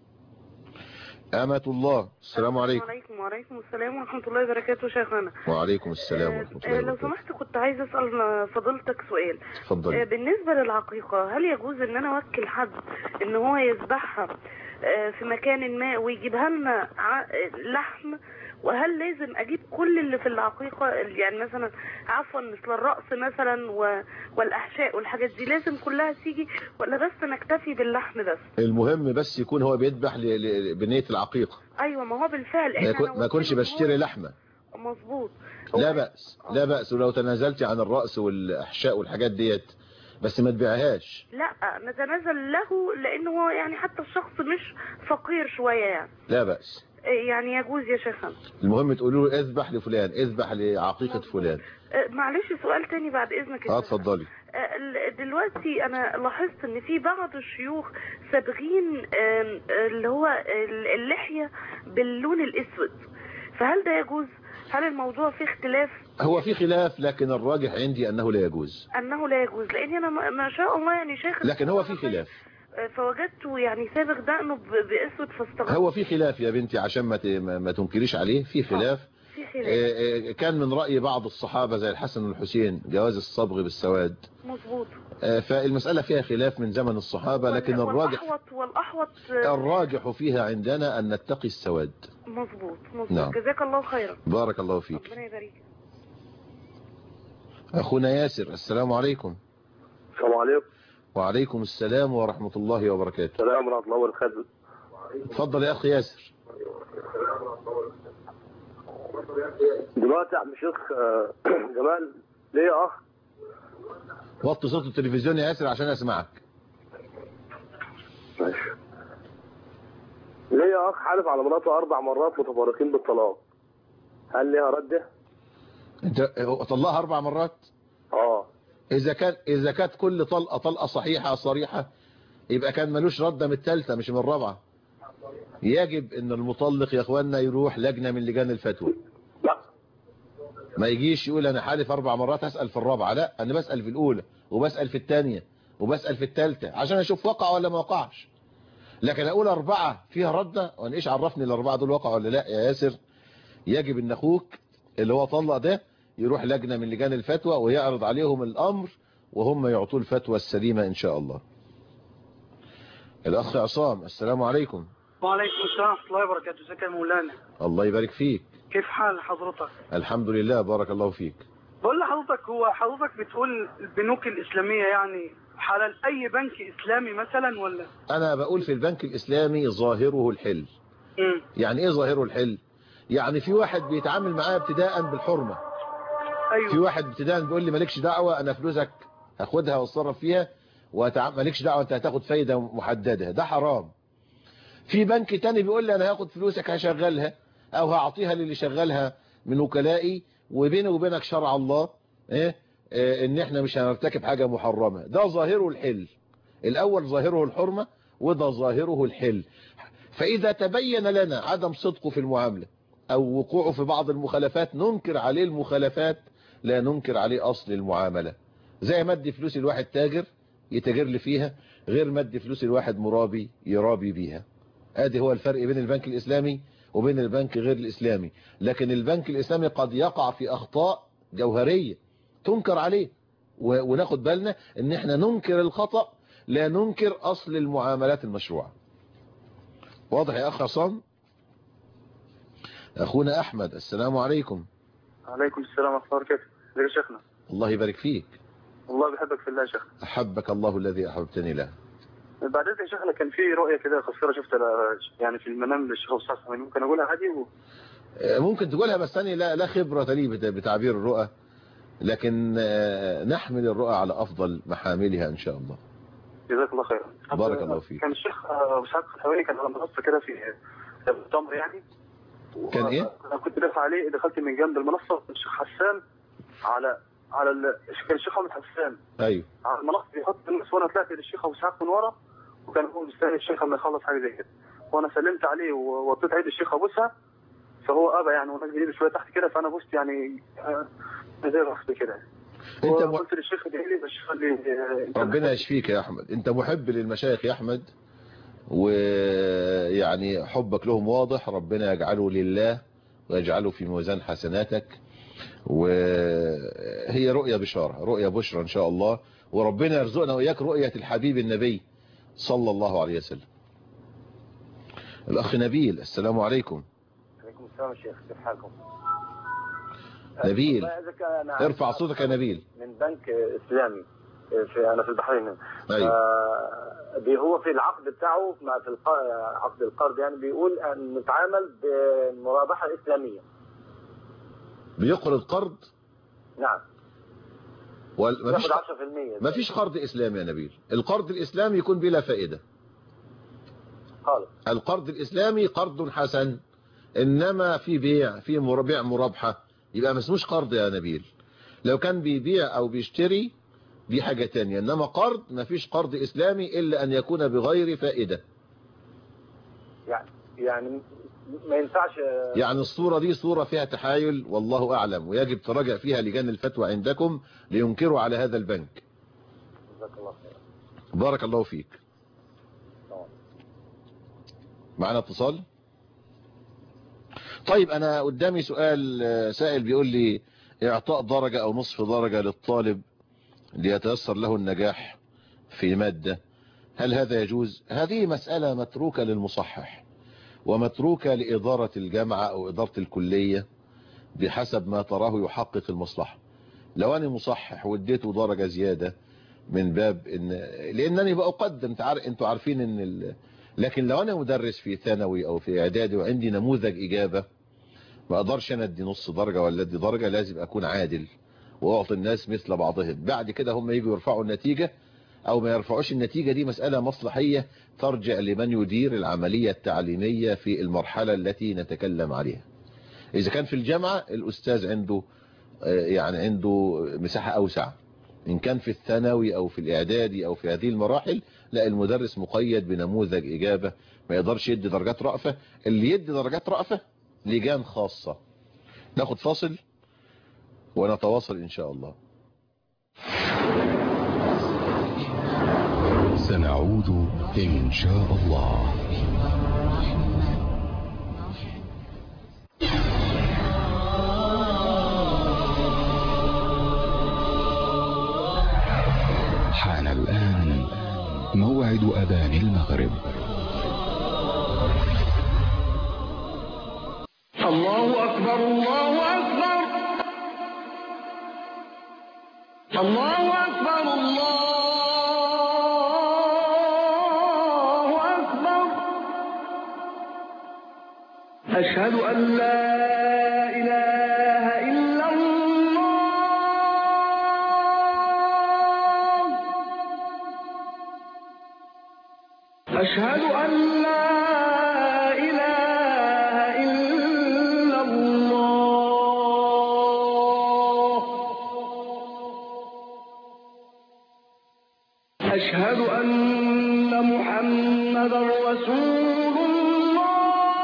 أمة الله السلام عليكم عليكم وعليكم السلام ورحمة الله وبركاته شيخنا وعليكم السلام ورحمة آه، الله لو وبركاته سمحت كنت عايزة أسأل فضيلتك سؤال آه، اتفضلي بالنسبة للعقيقة هل يجوز ان انا اوكل حد ان هو يذبحها آه، في مكان ما ويجيبها لنا ع- لحم وهل لازم اجيب كل اللي في العقيقة يعني مثلا عفوا مثل الرأس مثلا و- والاحشاء والحاجات دي لازم كلها تيجي ولا بس نكتفي باللحم بس المهم بس يكون هو بيذبح ل- ل- بنية العقيقة ايوه ما هو بالفعل ما احنا يكون- ما يكونش بشتري لحمة مظبوط لا بأس لا بأس ولو تنازلت عن الرأس والأحشاء والحاجات ديت بس ما تبيعهاش لا نتنازل له لانه هو يعني حتى الشخص مش فقير شوية يعني لا بأس آه، يعني يجوز يا شيخنا المهم تقولوا له اذبح لفلان اذبح لعقيقة فلان آه، معلش سؤال تاني بعد اذنك يا اه شيخ. اتفضلي آه، ال- دلوقتي انا لاحظت ان في بعض الشيوخ صابغين آم، اللي هو ال- اللحية باللون الاسود فهل ده يجوز هل الموضوع فيه اختلاف هو في خلاف لكن الراجح عندي أنه لا يجوز انه لا يجوز لان انا ما ما شاء الله يعني شيخ لكن هو في خلاف آه، فوجدته يعني سابق دقنه ب- باسود فاستغربت هو في خلاف يا بنتي عشان ما ت- ما ما تنكريش عليه في خلاف في خلاف آه، آه، كان من رأي بعض الصحابة زي الحسن والحسين جواز الصبغ بالسواد مظبوط آه، فالمسألة فيها خلاف من زمن الصحابة لكن الراجح والاحوط والاحوط آه، الراجح فيها عندنا أن نتقي السواد مظبوط مظبوط نعم. جزاك الله خيرا بارك الله فيك ربنا يبارك أخونا ياسر السلام عليكم السلام عليكم وعليكم السلام ورحمة الله وبركاته السلام ورحمه الله وبركاته اتفضل يا أخي ياسر دلوقتي يا عم شيخ آه، جمال ليه اخ وطي صوت التلفزيون يا ياسر عشان أسمعك ماشي ليه اخ حالف على مراته اربع مرات متفارقين بالطلاق هل ليها رده انت طلقها أربع مرات اه إذا كان إذا كانت كل طلقة طلقة صحيحة صريحة يبقى كان ملوش ردة من الثالثة مش من الرابعة يجب ان المطلق يا اخوانا يروح لجنة من لجان الفتوى ما يجيش يقول انا حالف اربع مرات اسأل في الرابعة لا انا بسأل في الاولى وبسأل في الثانية وبسأل في الثالثة عشان اشوف وقع ولا ما وقعش لكن اقول اربعة فيها ردة وانا ايش عرفني الاربعة دول وقع ولا لا يا ياسر يجب ان اخوك اللي هو طلق ده يروح لجنة من لجان الفتوى ويعرض عليهم الامر وهم يعطوا الفتوى السليمة ان شاء الله الاخ عصام السلام عليكم وعليكم السلام ورحمة الله وبركاته ازيك يا مولانا الله يبارك فيك كيف حال حضرتك الحمد لله بارك الله فيك بقول لحضرتك هو حضرتك بتقول البنوك الإسلامية يعني حلال أي بنك إسلامي مثلا ولا انا بقول في البنك الاسلامي ظاهره الحل مم. يعني ايه ظاهره الحل يعني في واحد بيتعامل معاه ابتداء بالحرمة أيوه. في واحد ابتداء بيقول لي مالكش دعوة انا فلوسك هاخدها واتصرف فيها ومالكش دعوة انت هتاخد فايدة محددة ده حرام في بنك تاني بيقول لي انا هاخد فلوسك هشغلها او هعطيها للي شغلها من وكلائي وبيني وبينك شرع الله ايه اه ان احنا مش هنرتكب حاجة محرمة ده ظاهره الحل الاول ظاهره الحرمة وده ظاهره الحل فاذا تبين لنا عدم صدقه في المعاملة او وقوعه في بعض المخالفات ننكر عليه المخالفات لا ننكر عليه اصل المعاملة زي ما ادي فلوس الواحد تاجر يتاجر لي فيها غير ما ادي فلوس الواحد مرابي يرابي بيها ادي هو الفرق بين البنك الاسلامي وبين البنك غير الاسلامي لكن البنك الاسلامي قد يقع في اخطاء جوهرية تنكر عليه و- وناخد بالنا ان احنا ننكر الخطأ لا ننكر اصل المعاملات المشروعة واضح يا اخ عصام اخونا احمد السلام عليكم عليكم السلام ورحمة الله وبركاته ازيك يا شيخنا الله يبارك فيك والله بحبك في الله يا شيخ احبك الله الذي احببتني له بعد اذنك يا شيخنا كان في رؤية كده قصيرة شفتها ل- يعني في المنام للشيخ أبو سعد ممكن اقولها عادي و... آه، ممكن تقولها بس أنا لا لا خبرة لي بت- بتعبير الرؤى لكن آه، نحمل الرؤى على أفضل محاملها إن شاء الله جزاك الله خيرا بارك الله فيك كان الشيخ آه، ابو سعد الحوالي كان على منصة كده في في تمر يعني كان إيه؟ انا كنت دافع عليه دخلت من جنب المنصة الشيخ حسان على على ال... كان الشيخ احمد حسان أيوه على المنصة بيحط الناس وانا طلعت للشيخ ابو سعد من ورا وكان هو مستني الشيخ لما يخلص حاجه زي كده وانا سلمت عليه ووطيت ايد الشيخ ابوسها فهو ابى يعني ونزل ايده شويه تحت كده فانا بوست يعني آه، زي غصب كده أنت م... وقلت للشيخ ادعي لي الشيخ قال لي آه، أنت ربنا يشفيك يا أحمد أنت محب للمشايخ يا أحمد ويعني حبك لهم واضح ربنا يجعله لله ويجعله في موازان حسناتك وهي رؤية بشارة رؤية بشرى إن شاء الله وربنا يرزقنا وإياك رؤية الحبيب النبي صلى الله عليه وسلم الأخ نبيل السلام عليكم عليكم السلام يا شيخ كيف حالكم؟ نبيل والله إذا كان أنا ارفع صوتك يا نبيل من بنك إسلامي في أنا في البحرين أيوة. آه، بي- هو في العقد بتاعه مع في الق- عقد القرض يعني بيقول أن نتعامل بمرابحة إسلامية بيقرض قرض نعم وما فيش ياخد 10% ما فيش قرض إسلامي يا نبيل القرض الإسلامي يكون بلا فائدة خالص القرض الإسلامي قرض حسن إنما في بيع في مر- بيع مرابحة يبقى ما اسموش قرض يا نبيل لو كان بيبيع أو بيشتري دي حاجة تانية إنما قرض ما فيش قرض إسلامي إلا أن يكون بغير فائدة يعني يعني ما ينفعش يعني الصورة دي صورة فيها تحايل والله أعلم ويجب تراجع فيها لجان الفتوى عندكم لينكروا على هذا البنك جزاك الله خير بارك الله فيك طبعا. معنا اتصال طيب أنا قدامي سؤال آه، سائل بيقول لي إعطاء درجة أو نصف درجة للطالب ليتيسر له النجاح في مادة هل هذا يجوز هذه مسألة متروكة للمصحح ومتروكة لإدارة الجامعة أو إدارة الكلية بحسب ما تراه يحقق المصلحة لو أنا مصحح واديته درجة زيادة من باب إن لأنني بأقدم انت عار- انتوا عارفين إن ال... لكن لو أنا مدرس في ثانوي أو في إعدادي وعندي نموذج إجابة ما أقدرش أنا أدي نص درجة ولا أدي درجة لازم أكون عادل وأعطي الناس مثل بعضهم بعد كده هم يجوا يرفعوا النتيجة أو ما يرفعوش النتيجة دي مسألة مصلحية ترجع لمن يدير العملية التعليمية في المرحلة التي نتكلم عليها إذا كان في الجامعة الأستاذ عنده آه، يعني عنده مساحة أوسع إن كان في الثانوي أو في الإعدادي أو في هذه المراحل لا المدرس مقيد بنموذج إجابة ما يقدرش يدي درجات رأفة اللي يدي درجات رأفة لجان خاصة ناخد فاصل ونتواصل إن شاء الله سنعود إن شاء الله حان الآن موعد أذان المغرب الله أكبر الله أكبر الله أكبر الله أكبر أشهد أن لا إله إلا الله أشهد أن لا إله إلا الله أشهد أن محمدا رسول الله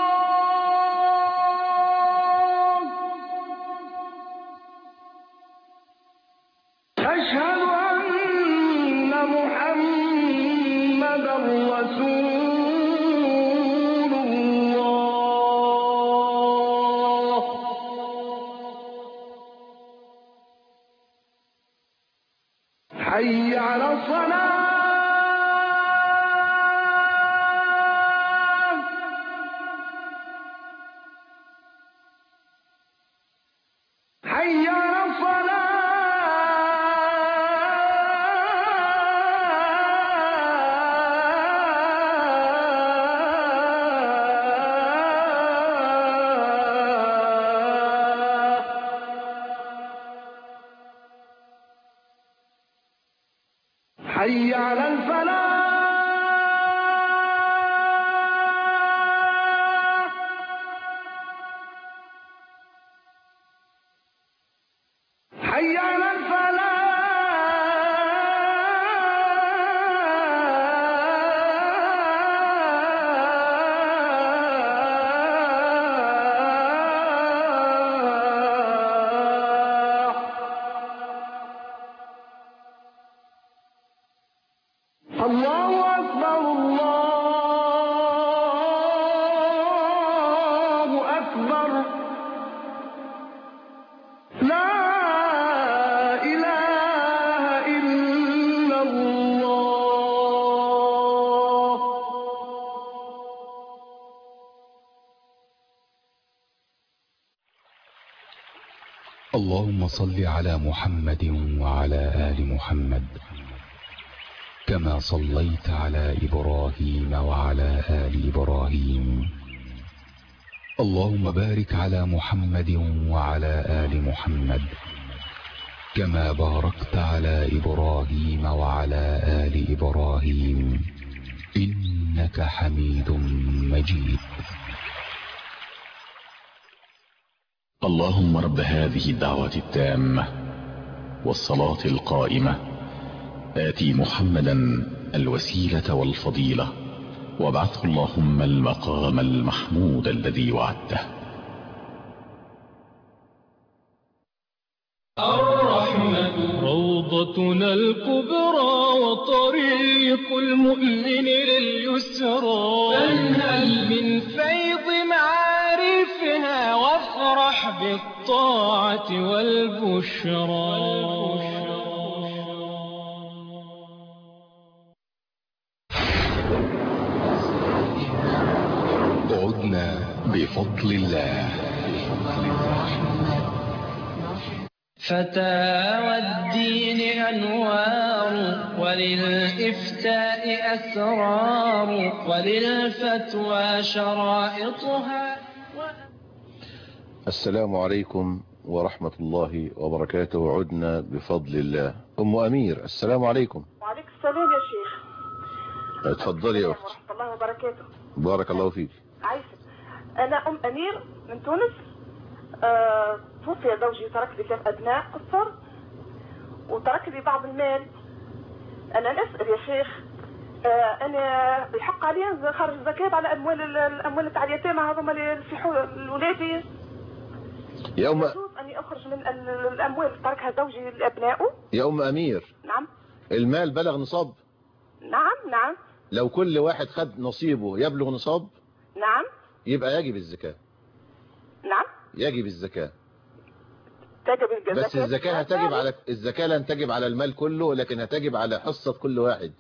أشهد أن محمدا رسول الله حي على الصلاة حي على الصلاة حي على الفلاح حي على الفلاح الله أكبر الله أكبر لا إله إلا الله اللهم صل على محمد وعلى آل محمد كما صليت على إبراهيم وعلى آل إبراهيم اللهم بارك على محمد وعلى آل محمد كما باركت على إبراهيم وعلى آل إبراهيم إنك حميد مجيد اللهم رب هذه الدعوة التامة والصلاة القائمة آتي محمدا الوسيلة والفضيلة وابعثه اللهم المقام المحمود الذي وعدته الرحمة روضتنا الكبرى وطريق المؤمن لليسرى فانهل من فيض معارفها وافرح بالطاعة والبشرى عدنا بفضل الله فتاوى الدين أنوار وللإفتاء أسرار وللفتوى شرائطها السلام عليكم ورحمة الله وبركاته عدنا بفضل الله أم أمير السلام عليكم وعليك السلام يا شيخ اتفضلي يا أخت ورحمة الله وبركاته بارك الله فيك عايشة أنا أم أمير من تونس آه، توفي زوجي ترك لي ثلاث أبناء قصر وترك لي بعض المال أنا نسأل يا شيخ آه، أنا يحق علي خرج الزكاة على أموال ال- الأموال تاع اليتامى هذوما اللي في حول لولادي يا أم يجوز أني أخرج من ال- الأموال اللي تركها زوجي لأبنائه يا أم أمير نعم المال بلغ نصاب نعم نعم لو كل واحد خد نصيبه يبلغ نصاب نعم يبقى يجب الزكاة نعم يجب الزكاة تجب الزكاة بس الزكاة هتجب على الزكاة لن تجب على المال كله لكن هتجب على حصة كل واحد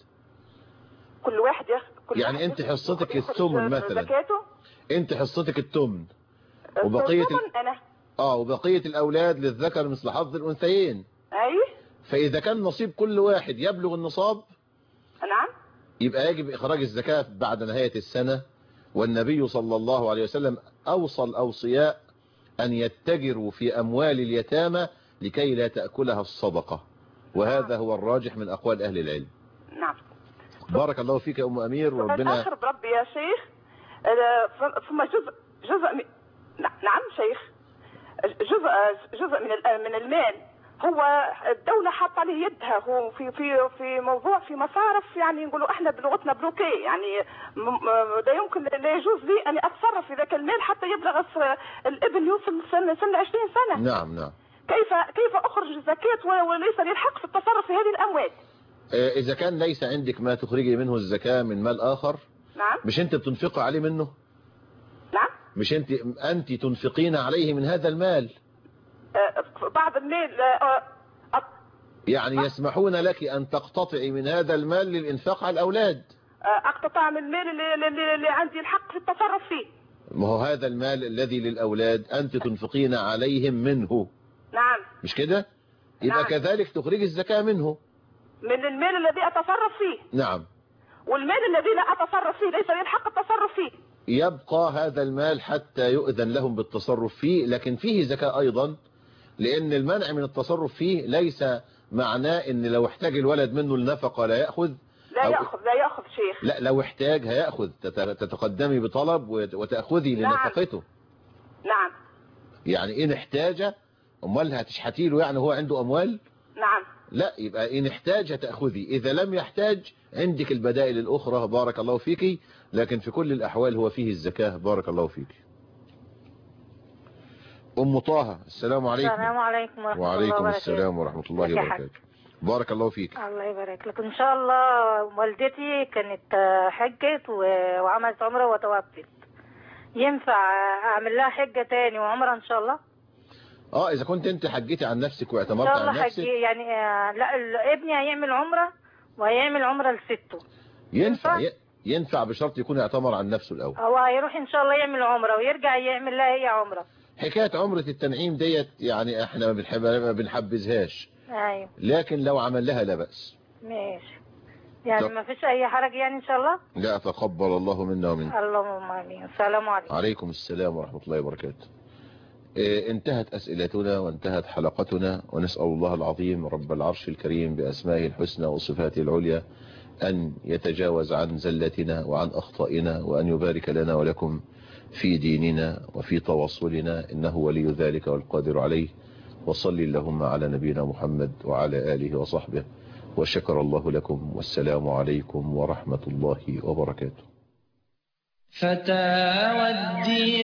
كل واحد ياخد كل يعني واحد انت ياخد- حصتك ياخد الثمن مثلا زكاته انت حصتك التمن وبقية ال... الثمن أنا اه وبقية الاولاد للذكر مثل حظ الانثيين أي فاذا كان نصيب كل واحد يبلغ النصاب نعم يبقى يجب اخراج الزكاة بعد نهاية السنة والنبي صلى الله عليه وسلم اوصى الاوصياء ان يتجروا في اموال اليتامى لكي لا تأكلها الصدقة وهذا هو الراجح من اقوال اهل العلم نعم بارك الله فيك يا ام امير الآخر وربنا بربي يا شيخ آه، ف- ثم جزء جزء من نع- نعم شيخ جزء جزء من ال- من المال هو الدولة حاطة عليه يدها هو في في في موضوع في مصارف يعني نقولوا احنا بلغتنا بلوكي يعني م- م- لا يمكن لا يجوز لي اني اتصرف في ذاك المال حتى يبلغ الس- الابن يوصل سن سن 20 سنة نعم نعم كيف كيف اخرج الزكاة و- وليس لي الحق في التصرف في هذه الاموال آه، اذا كان ليس عندك ما تخرجي منه الزكاة من مال اخر نعم مش انت بتنفقي عليه منه نعم مش انت انت تنفقين عليه من هذا المال آه، بعض المال آه، آه، يعني يسمحون لك ان تقتطعي من هذا المال للانفاق على الاولاد اقتطع من المال اللي, اللي, اللي عندي الحق في التصرف فيه ما هو هذا المال الذي للاولاد انت تنفقين عليهم منه نعم مش كده يبقى نعم. كذلك تخرجي الزكاة منه من المال الذي اتصرف فيه نعم والمال الذي لا اتصرف فيه ليس لي الحق التصرف فيه يبقى هذا المال حتى يؤذن لهم بالتصرف فيه لكن فيه زكاة أيضا لأن المنع من التصرف فيه ليس معناه أن لو احتاج الولد منه النفقة لا يأخذ لا أو- ياخذ لا ياخذ شيخ لا لو احتاج هيأخذ تت- تتقدمي بطلب وت- وتأخذي نعم. لنفقته نعم يعني إن احتاج أمال هتشحتي له يعني هو عنده أموال نعم لا يبقى إن احتاج تأخذي إذا لم يحتاج عندك البدائل الأخرى بارك الله فيك لكن في كل الأحوال هو فيه الزكاة بارك الله فيك أم طه السلام عليكم السلام عليكم ورحمة الله وعليكم وبركاته السلام ورحمة الله ازيك يا حاج؟ وبركاته بارك الله فيك الله يبارك لك ان شاء الله والدتي كانت آه، حجت و- وعملت عمره وتوفت ينفع اعمل لها حجه تاني وعمره ان شاء الله اه اذا كنت انت حجيتي عن نفسك ان واعتمرت شاء عن الله نفسك حجي يعني آه، لا ال- ابني هيعمل عمره وهيعمل عمره لسته ينفع ي- ينفع بشرط يكون اعتمر عن نفسه الاول هو هيروح ان شاء الله يعمل عمره ويرجع يعمل لها هي عمره حكاية عمرة التنعيم ديت يعني احنا ما بنحب ما بنحبذهاش ايوه لكن لو عمل لها لا بأس ماشي يعني طب. ما فيش اي حرج يعني ان شاء الله لا تقبل الله منا ومنك اللهم امين السلام عليكم عليكم السلام ورحمة الله وبركاته إيه، انتهت أسئلتنا وانتهت حلقتنا ونسأل الله العظيم رب العرش الكريم بأسمائه الحسنى وصفاته العليا أن يتجاوز عن زلتنا وعن أخطائنا وأن يبارك لنا ولكم في ديننا وفي تواصلنا إنه ولي ذلك والقادر عليه وصلي اللهم على نبينا محمد وعلى آله وصحبه وشكر الله لكم والسلام عليكم ورحمة الله وبركاته فتاوى الدين